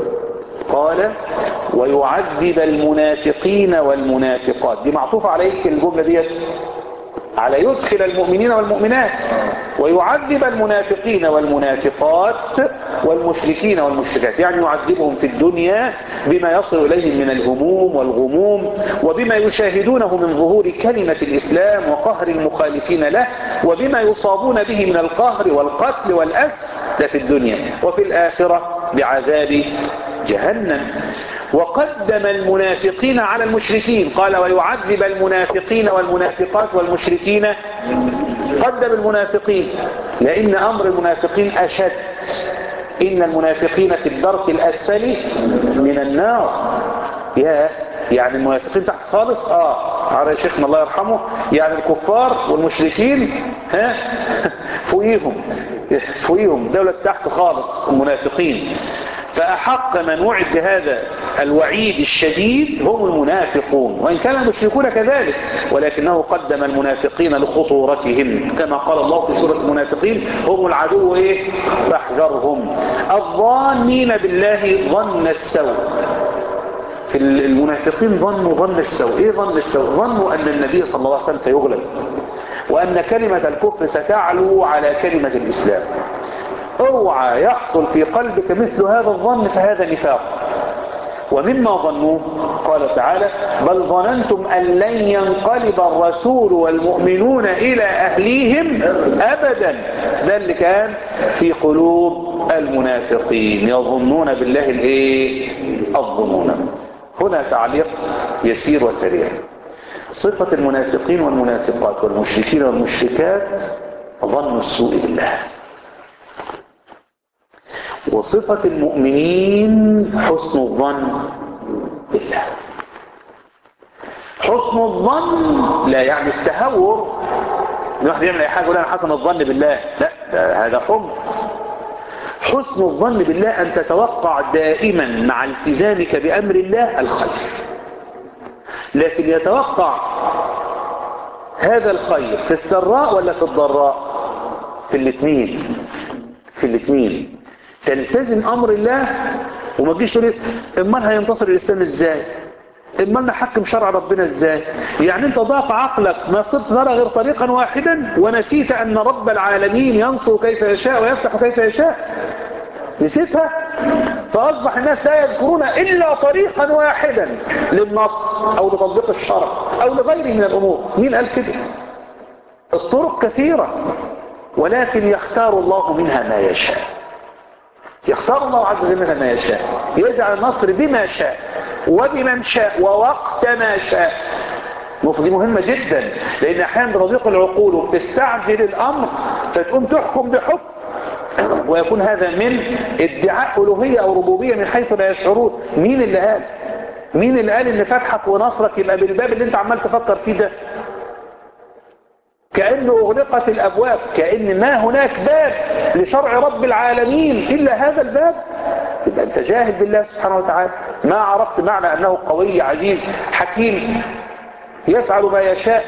قال ويعذب المنافقين والمنافقات دي معطوفة عليك الجملة ديت على يدخل المؤمنين والمؤمنات ويعذب المنافقين والمنافقات والمشركين والمشركات يعني يعذبهم في الدنيا بما يصل إليهم من الهموم والغموم وبما يشاهدونه من ظهور كلمة الإسلام وقهر المخالفين له وبما يصابون به من القهر والقتل والأسر ده في الدنيا وفي الآخرة بعذاب جهنم وقدم المنافقين على المشركين قال ويعذب المنافقين والمنافقات والمشركين قدم المنافقين لأن أمر المنافقين أشد إن المنافقين في الدرك الأسفل من النار يا يعني المنافقين تحت خالص اه على شيخنا الله يرحمه يعني الكفار والمشركين ها فوقيهم فوقيهم دولة تحت خالص المنافقين فأحق من وعد بهذا الوعيد الشديد هم المنافقون وإن كان المشركون كذلك ولكنه قدم المنافقين لخطورتهم كما قال الله في سورة المنافقين هم العدو إيه؟ فاحذرهم الظانين بالله ظن السوء في المنافقين ظنوا ظن السوء ايه ظن السوء ظنوا ان النبي صلى الله عليه وسلم سيغلب وان كلمة الكفر ستعلو على كلمة الاسلام اوعى يحصل في قلبك مثل هذا الظن فهذا نفاق ومما ظنوا قال تعالى بل ظننتم أن لن ينقلب الرسول والمؤمنون إلى أهليهم أبدا ده اللي كان في قلوب المنافقين يظنون بالله الايه الظنون هنا تعليق يسير وسريع صفة المنافقين والمنافقات والمشركين والمشركات ظن السوء بالله وصفة المؤمنين حسن الظن بالله حسن الظن لا يعني التهور الواحد يعمل اي حاجه يقول انا حسن الظن بالله لا ده هذا حب حسن الظن بالله ان تتوقع دائما مع التزامك بامر الله الخير لكن يتوقع هذا الخير في السراء ولا في الضراء في الاثنين في الاثنين تلتزم امر الله وما تجيش تقول امال هينتصر الاسلام ازاي امال نحكم شرع ربنا ازاي يعني انت ضاق عقلك ما صرت ترى غير طريقا واحدا ونسيت ان رب العالمين ينصر كيف يشاء ويفتح كيف يشاء نسيتها فاصبح الناس لا يذكرون الا طريقا واحدا للنص او لتطبيق الشرع او لغيره من الامور مين قال كده الطرق كثيرة ولكن يختار الله منها ما يشاء يختار الله عز وجل منها ما يشاء يجعل النصر بما شاء وبمن شاء ووقت ما شاء النقطة دي مهمة جدا لأن أحيانا بتضيق العقول وبتستعجل الأمر فتقوم تحكم بحكم ويكون هذا من ادعاء ألوهية أو ربوبية من حيث لا يشعرون مين اللي قال مين اللي قال ان فتحك ونصرك يبقى بالباب اللي انت عمال تفكر فيه ده كأنه أغلقت الأبواب كأن ما هناك باب لشرع رب العالمين إلا هذا الباب يبقى أنت جاهل بالله سبحانه وتعالى ما عرفت معنى أنه قوي عزيز حكيم يفعل ما يشاء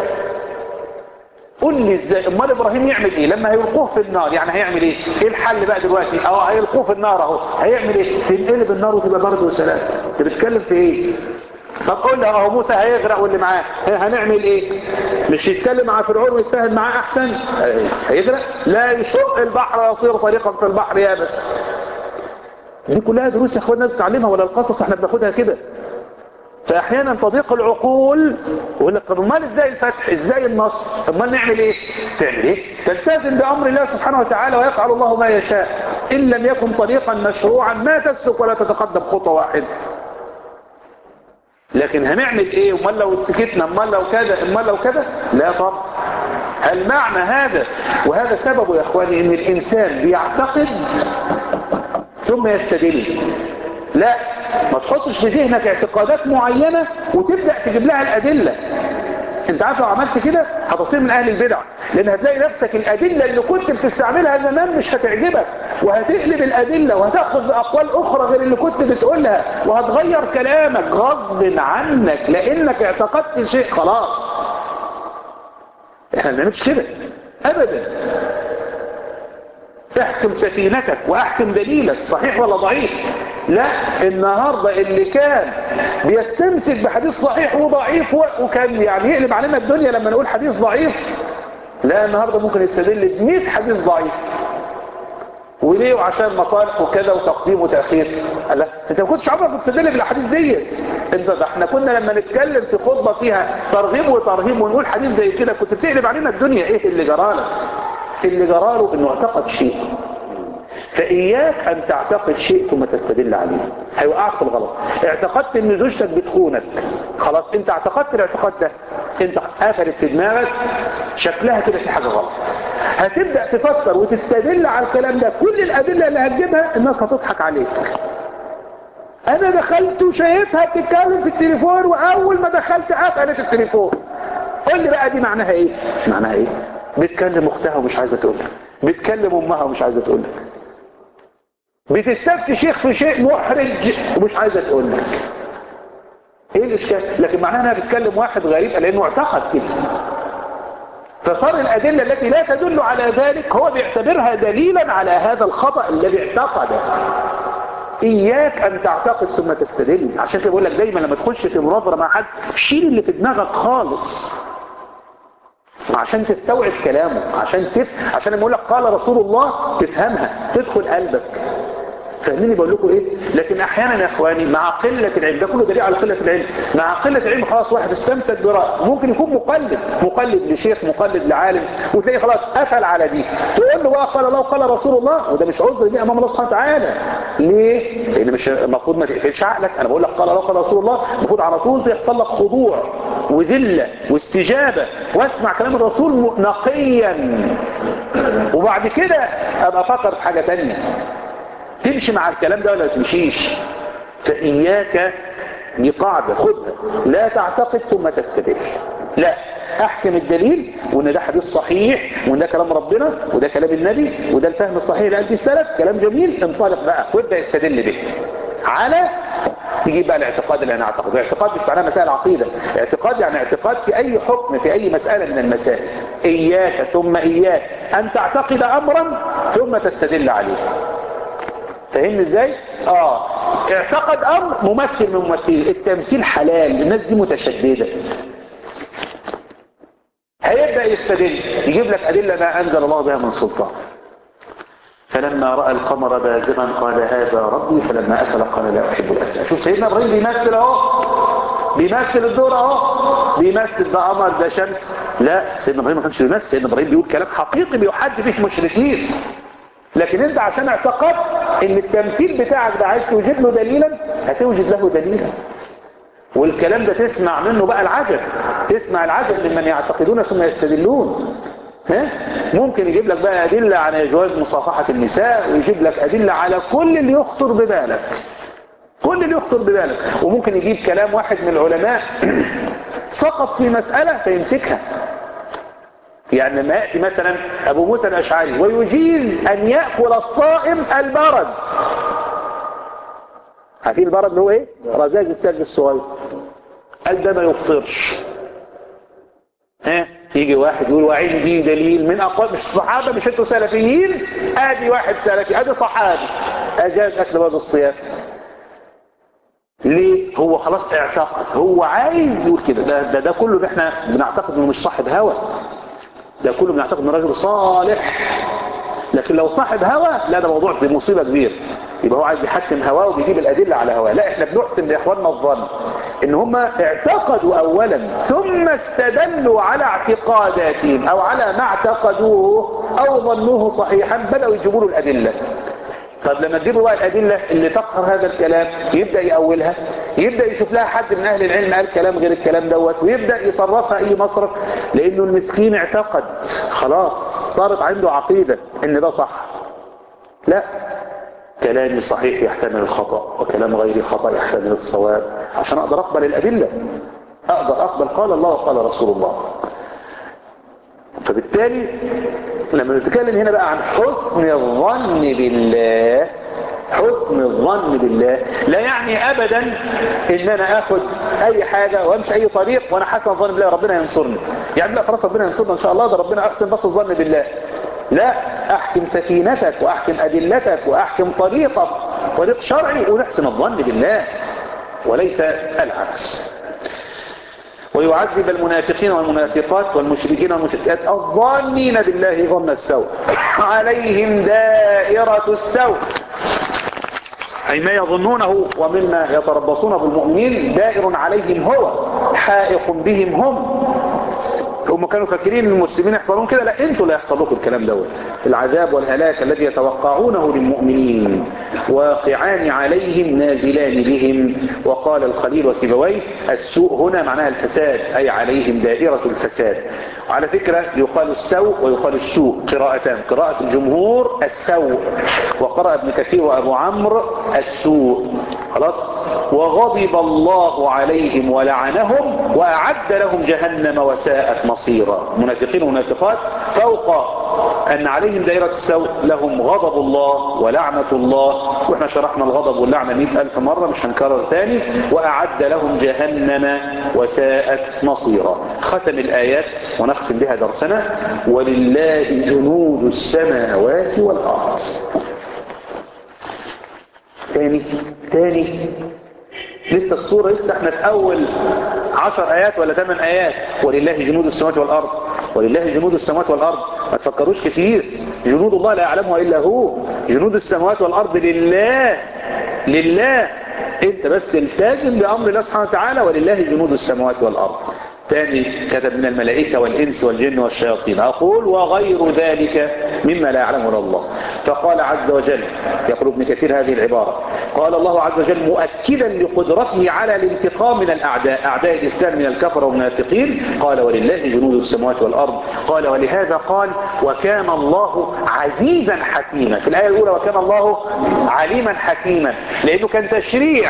قل لي ازاي امال ابراهيم يعمل ايه لما هيلقوه في النار يعني هيعمل ايه ايه الحل بقى دلوقتي اه هيلقوه في النار اهو هيعمل ايه تنقلب النار وتبقى برد وسلام انت بتتكلم في ايه طب قول له اهو موسى هيغرق واللي معاه هنعمل ايه مش يتكلم مع فرعون ويتفاهم معاه احسن هيغرق لا يشق البحر يصير طريقا في البحر يابس دي كلها دروس يا اخوان الناس تتعلمها ولا القصص احنا بناخدها كده فاحيانا تضيق العقول ويقول لك طب امال ازاي الفتح ازاي النصر امال نعمل ايه تعمل ايه تلتزم بامر الله سبحانه وتعالى ويفعل الله ما يشاء ان لم يكن طريقا مشروعا ما تسلك ولا تتقدم خطوه واحده لكن هنعمل ايه امال لو سكتنا امال لو كذا امال لو كذا لا طبعا هل معنى هذا وهذا سببه يا اخواني ان الانسان بيعتقد ثم يستدل لا ما تحطش في ذهنك اعتقادات معينة وتبدأ تجيب لها الأدلة انت عارف لو عملت كده هتصير من اهل البدع لان هتلاقي نفسك الادلة اللي كنت بتستعملها زمان مش هتعجبك وهتقلب الادلة وهتاخذ باقوال اخرى غير اللي كنت بتقولها وهتغير كلامك غصب عنك لانك اعتقدت شيء خلاص احنا ما بنعملش كده ابدا احكم سفينتك واحكم دليلك صحيح ولا ضعيف لا النهاردة اللي كان بيستمسك بحديث صحيح وضعيف وكان يعني يقلب علينا الدنيا لما نقول حديث ضعيف لا النهاردة ممكن يستدل ب 100 حديث ضعيف وليه وعشان مصالح وكذا وتقديم وتأخير لا انت ما كنتش عمرك بتستدل بالاحاديث ديت انت ده احنا كنا لما نتكلم في خطبة فيها ترغيب وترهيب ونقول حديث زي كده كنت بتقلب علينا الدنيا ايه اللي جرالك اللي جراله انه اعتقد شيء فإياك أن تعتقد شيء ثم تستدل عليه هيوقعك في الغلط اعتقدت ان زوجتك بتخونك خلاص انت اعتقدت الاعتقاد ده انت قفلت في دماغك شكلها كده في حاجة غلط هتبدأ تفسر وتستدل على الكلام ده كل الأدلة اللي هتجيبها الناس هتضحك عليك انا دخلت وشايفها بتتكلم في التليفون واول ما دخلت قفلت التليفون قول لي بقى دي معناها ايه معناها ايه بتكلم اختها ومش عايزه تقول لك بتكلم امها ومش عايزه تقول لك بتستفتي شيخ في شيء محرج ومش عايزه تقول لك ايه الاشكال لكن معناها انها بتكلم واحد غريب لانه اعتقد كده فصار الادله التي لا تدل على ذلك هو بيعتبرها دليلا على هذا الخطا الذي اعتقده اياك ان تعتقد ثم تستدل عشان كده بقول لك دايما لما تخش في مناظره مع حد شيل اللي في دماغك خالص عشان تستوعب كلامه عشان تف عشان لما يقول لك قال رسول الله تفهمها تدخل قلبك فاهميني بقول لكم ايه لكن احيانا يا اخواني مع قله العلم ده كله دليل على قله العلم مع قله العلم خلاص واحد استمسك براء ممكن يكون مقلد مقلد لشيخ مقلد لعالم وتلاقيه خلاص قفل على دي تقول له بقى قال الله قال رسول الله وده مش عذر دي امام الله سبحانه وتعالى ليه لان مش المفروض ما تقفلش عقلك انا بقول لك قال الله قال رسول الله المفروض على طول يحصل لك خضوع وذله واستجابه واسمع كلام الرسول نقيا وبعد كده ابقى افكر في حاجه ثانيه تمشي مع الكلام ده ولا تمشيش فإياك دي قاعدة خدها لا تعتقد ثم تستدل لا احكم الدليل وان ده حديث صحيح وان ده كلام ربنا وده كلام النبي وده الفهم الصحيح لقلب السلف كلام جميل انطلق بقى وابدا استدل به على تجيب بقى الاعتقاد اللي انا اعتقد الاعتقاد مش معناه مسائل عقيدة اعتقاد يعني اعتقاد في اي حكم في اي مسألة من المسائل اياك ثم اياك ان تعتقد امرا ثم تستدل عليه فاهمني ازاي اه اعتقد امر ممثل من ممثلين التمثيل حلال الناس دي متشددة هيبدأ يستدل يجيب لك أدلة ما أنزل الله بها من سلطان فلما رأى القمر بازغا قال هذا ربي فلما أكل قال لا أحب الأكل شوف سيدنا إبراهيم بيمثل أهو بيمثل الدور أهو بيمثل ده قمر ده شمس لا سيدنا إبراهيم ما كانش بيمثل سيدنا إبراهيم بيقول كلام حقيقي بيحد به مشركين لكن انت عشان اعتقدت ان التمثيل بتاعك ده عايز توجد له دليلا هتوجد له دليلا والكلام ده تسمع منه بقى العجب تسمع العجب ممن يعتقدون ثم يستدلون ها؟ ممكن يجيب لك بقى أدلة على جواز مصافحة النساء ويجيب لك أدلة على كل اللي يخطر ببالك كل اللي يخطر ببالك وممكن يجيب كلام واحد من العلماء سقط في مسألة فيمسكها يعني لما يأتي مثلا أبو موسى الأشعري ويجيز أن يأكل الصائم البرد عارفين البرد اللي هو ايه رزاز الثلج الصغير قال ده ما يفطرش ها يجي واحد يقول وعندي دليل من اقوال مش صحابه مش انتوا سلفيين ادي واحد سلفي ادي صحابي اجاز اكل بعض الصيام ليه هو خلاص اعتقد هو عايز يقول كده ده, ده, ده كله اللي احنا بنعتقد انه مش صاحب هوى ده كله بنعتقد انه راجل صالح لكن لو صاحب هوى لا ده موضوع دي مصيبه كبيره يبقى هو عايز يحكم هواه وبيجيب الادله على هواه لا احنا بنحسن لاخواننا الظن ان هم اعتقدوا اولا ثم استدلوا على اعتقاداتهم او على ما اعتقدوه او ظنوه صحيحا بداوا يجيبوا له الادله طب لما تجيبوا بقى الادله اللي تقهر هذا الكلام يبدا يأولها يبدا يشوف لها حد من اهل العلم قال كلام غير الكلام دوت ويبدا يصرفها اي مصرف لانه المسكين اعتقد خلاص صارت عنده عقيده ان ده صح لا كلامي صحيح يحتمل الخطأ وكلام غيري خطأ يحتمل الصواب عشان أقدر أقبل الأدلة أقدر أقبل قال الله وقال رسول الله فبالتالي لما نتكلم هنا بقى عن حسن الظن بالله حسن الظن بالله لا يعني أبدا إن أنا أخد أي حاجة وأمشي أي طريق وأنا حسن الظن بالله ربنا ينصرني يعني لا خلاص ربنا ينصرنا إن شاء الله ده ربنا أحسن بس الظن بالله لا احكم سكينتك واحكم ادلتك واحكم طريقك طريق شرعي ونحسن الظن بالله وليس العكس ويعذب المنافقين والمنافقات والمشركين والمشركات الظانين بالله ظن السوء عليهم دائرة السوء أي ما يظنونه ومما يتربصون بالمؤمنين دائر عليهم هو حائق بهم هم هم كانوا فاكرين ان المسلمين يحصلون كده لا انتوا اللي يحصل لكم الكلام دوت العذاب والهلاك الذي يتوقعونه للمؤمنين واقعان عليهم نازلان بهم وقال الخليل وسيبويه السوء هنا معناها الفساد اي عليهم دائرة الفساد على فكرة يقال السوء ويقال السوء قراءتان قراءة الجمهور السوء وقرأ ابن كثير وابو عمرو السوء خلاص وغضب الله عليهم ولعنهم وأعد لهم جهنم وساءت مصيرا منافقين ومنافقات فوق أن عليهم دائرة السوء لهم غضب الله ولعنة الله وإحنا شرحنا الغضب واللعنة مئة ألف مرة مش هنكرر تاني وأعد لهم جهنم وساءت مصيرا ختم الآيات ونختم بها درسنا ولله جنود السماوات والأرض تاني تاني لسه الصورة لسه احنا في اول عشر ايات ولا ثمان ايات ولله جنود السماوات والارض ولله جنود السماوات والارض ما تفكروش كتير جنود الله لا يعلمها الا هو جنود السماوات والارض لله لله انت بس التزم بامر الله سبحانه وتعالى ولله جنود السماوات والارض تاني كتب من الملائكة والإنس والجن والشياطين أقول وغير ذلك مما لا يعلمه إلا الله فقال عز وجل يقول ابن كثير هذه العبارة قال الله عز وجل مؤكدا لقدرته على الانتقام من الأعداء أعداء الإسلام من الكفر والمنافقين قال ولله جنود السماوات والأرض قال ولهذا قال وكان الله عزيزا حكيما في الآية الأولى وكان الله عليما حكيما لأنه كان تشريع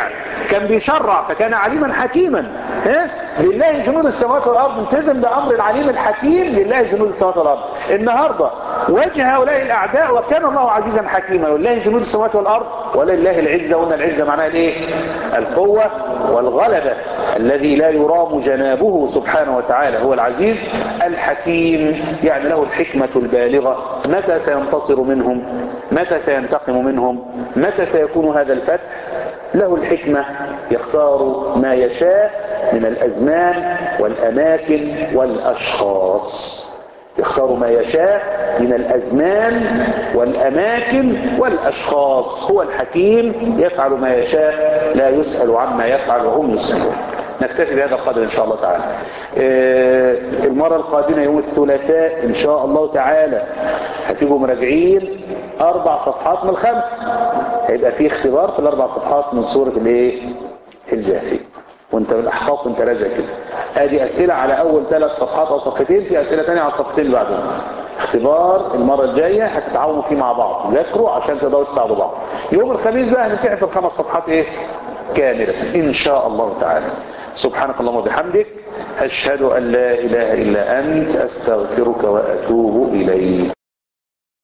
كان بيشرع فكان عليما حكيما ها لله جنود السماوات والارض التزم بامر العليم الحكيم لله جنود السماوات والارض النهارده واجه هؤلاء الاعداء وكان الله عزيزا حكيما ولله جنود السماوات والارض ولله العزه وان العزه معناها الايه القوه والغلبه الذي لا يرام جنابه سبحانه وتعالى هو العزيز الحكيم يعني له الحكمه البالغه متى سينتصر منهم متى سينتقم منهم متى سيكون هذا الفتح له الحكمة يختار ما يشاء من الأزمان والأماكن والأشخاص يختار ما يشاء من الأزمان والأماكن والأشخاص هو الحكيم يفعل ما يشاء لا يسأل عما يفعل وهم يسألون نكتفي بهذا القدر إن شاء الله تعالى المرة القادمة يوم الثلاثاء إن شاء الله تعالى هتبقوا مراجعين أربع صفحات من الخمس هيبقى في اختبار في الأربع صفحات من سورة الايه الجاثية وانت بالاحقاق وانت راجع كده ادي اسئلة على اول ثلاث صفحات او صفحتين في اسئلة تانية على الصفحتين اللي بعدهم اختبار المرة الجاية هتتعاونوا فيه مع بعض ذاكروا عشان تقدروا تساعدوا بعض يوم الخميس بقى هنمتحن في الخمس صفحات ايه كاملة ان شاء الله تعالى سبحانك اللهم وبحمدك أشهد أن لا إله إلا أنت أستغفرك وأتوب إليك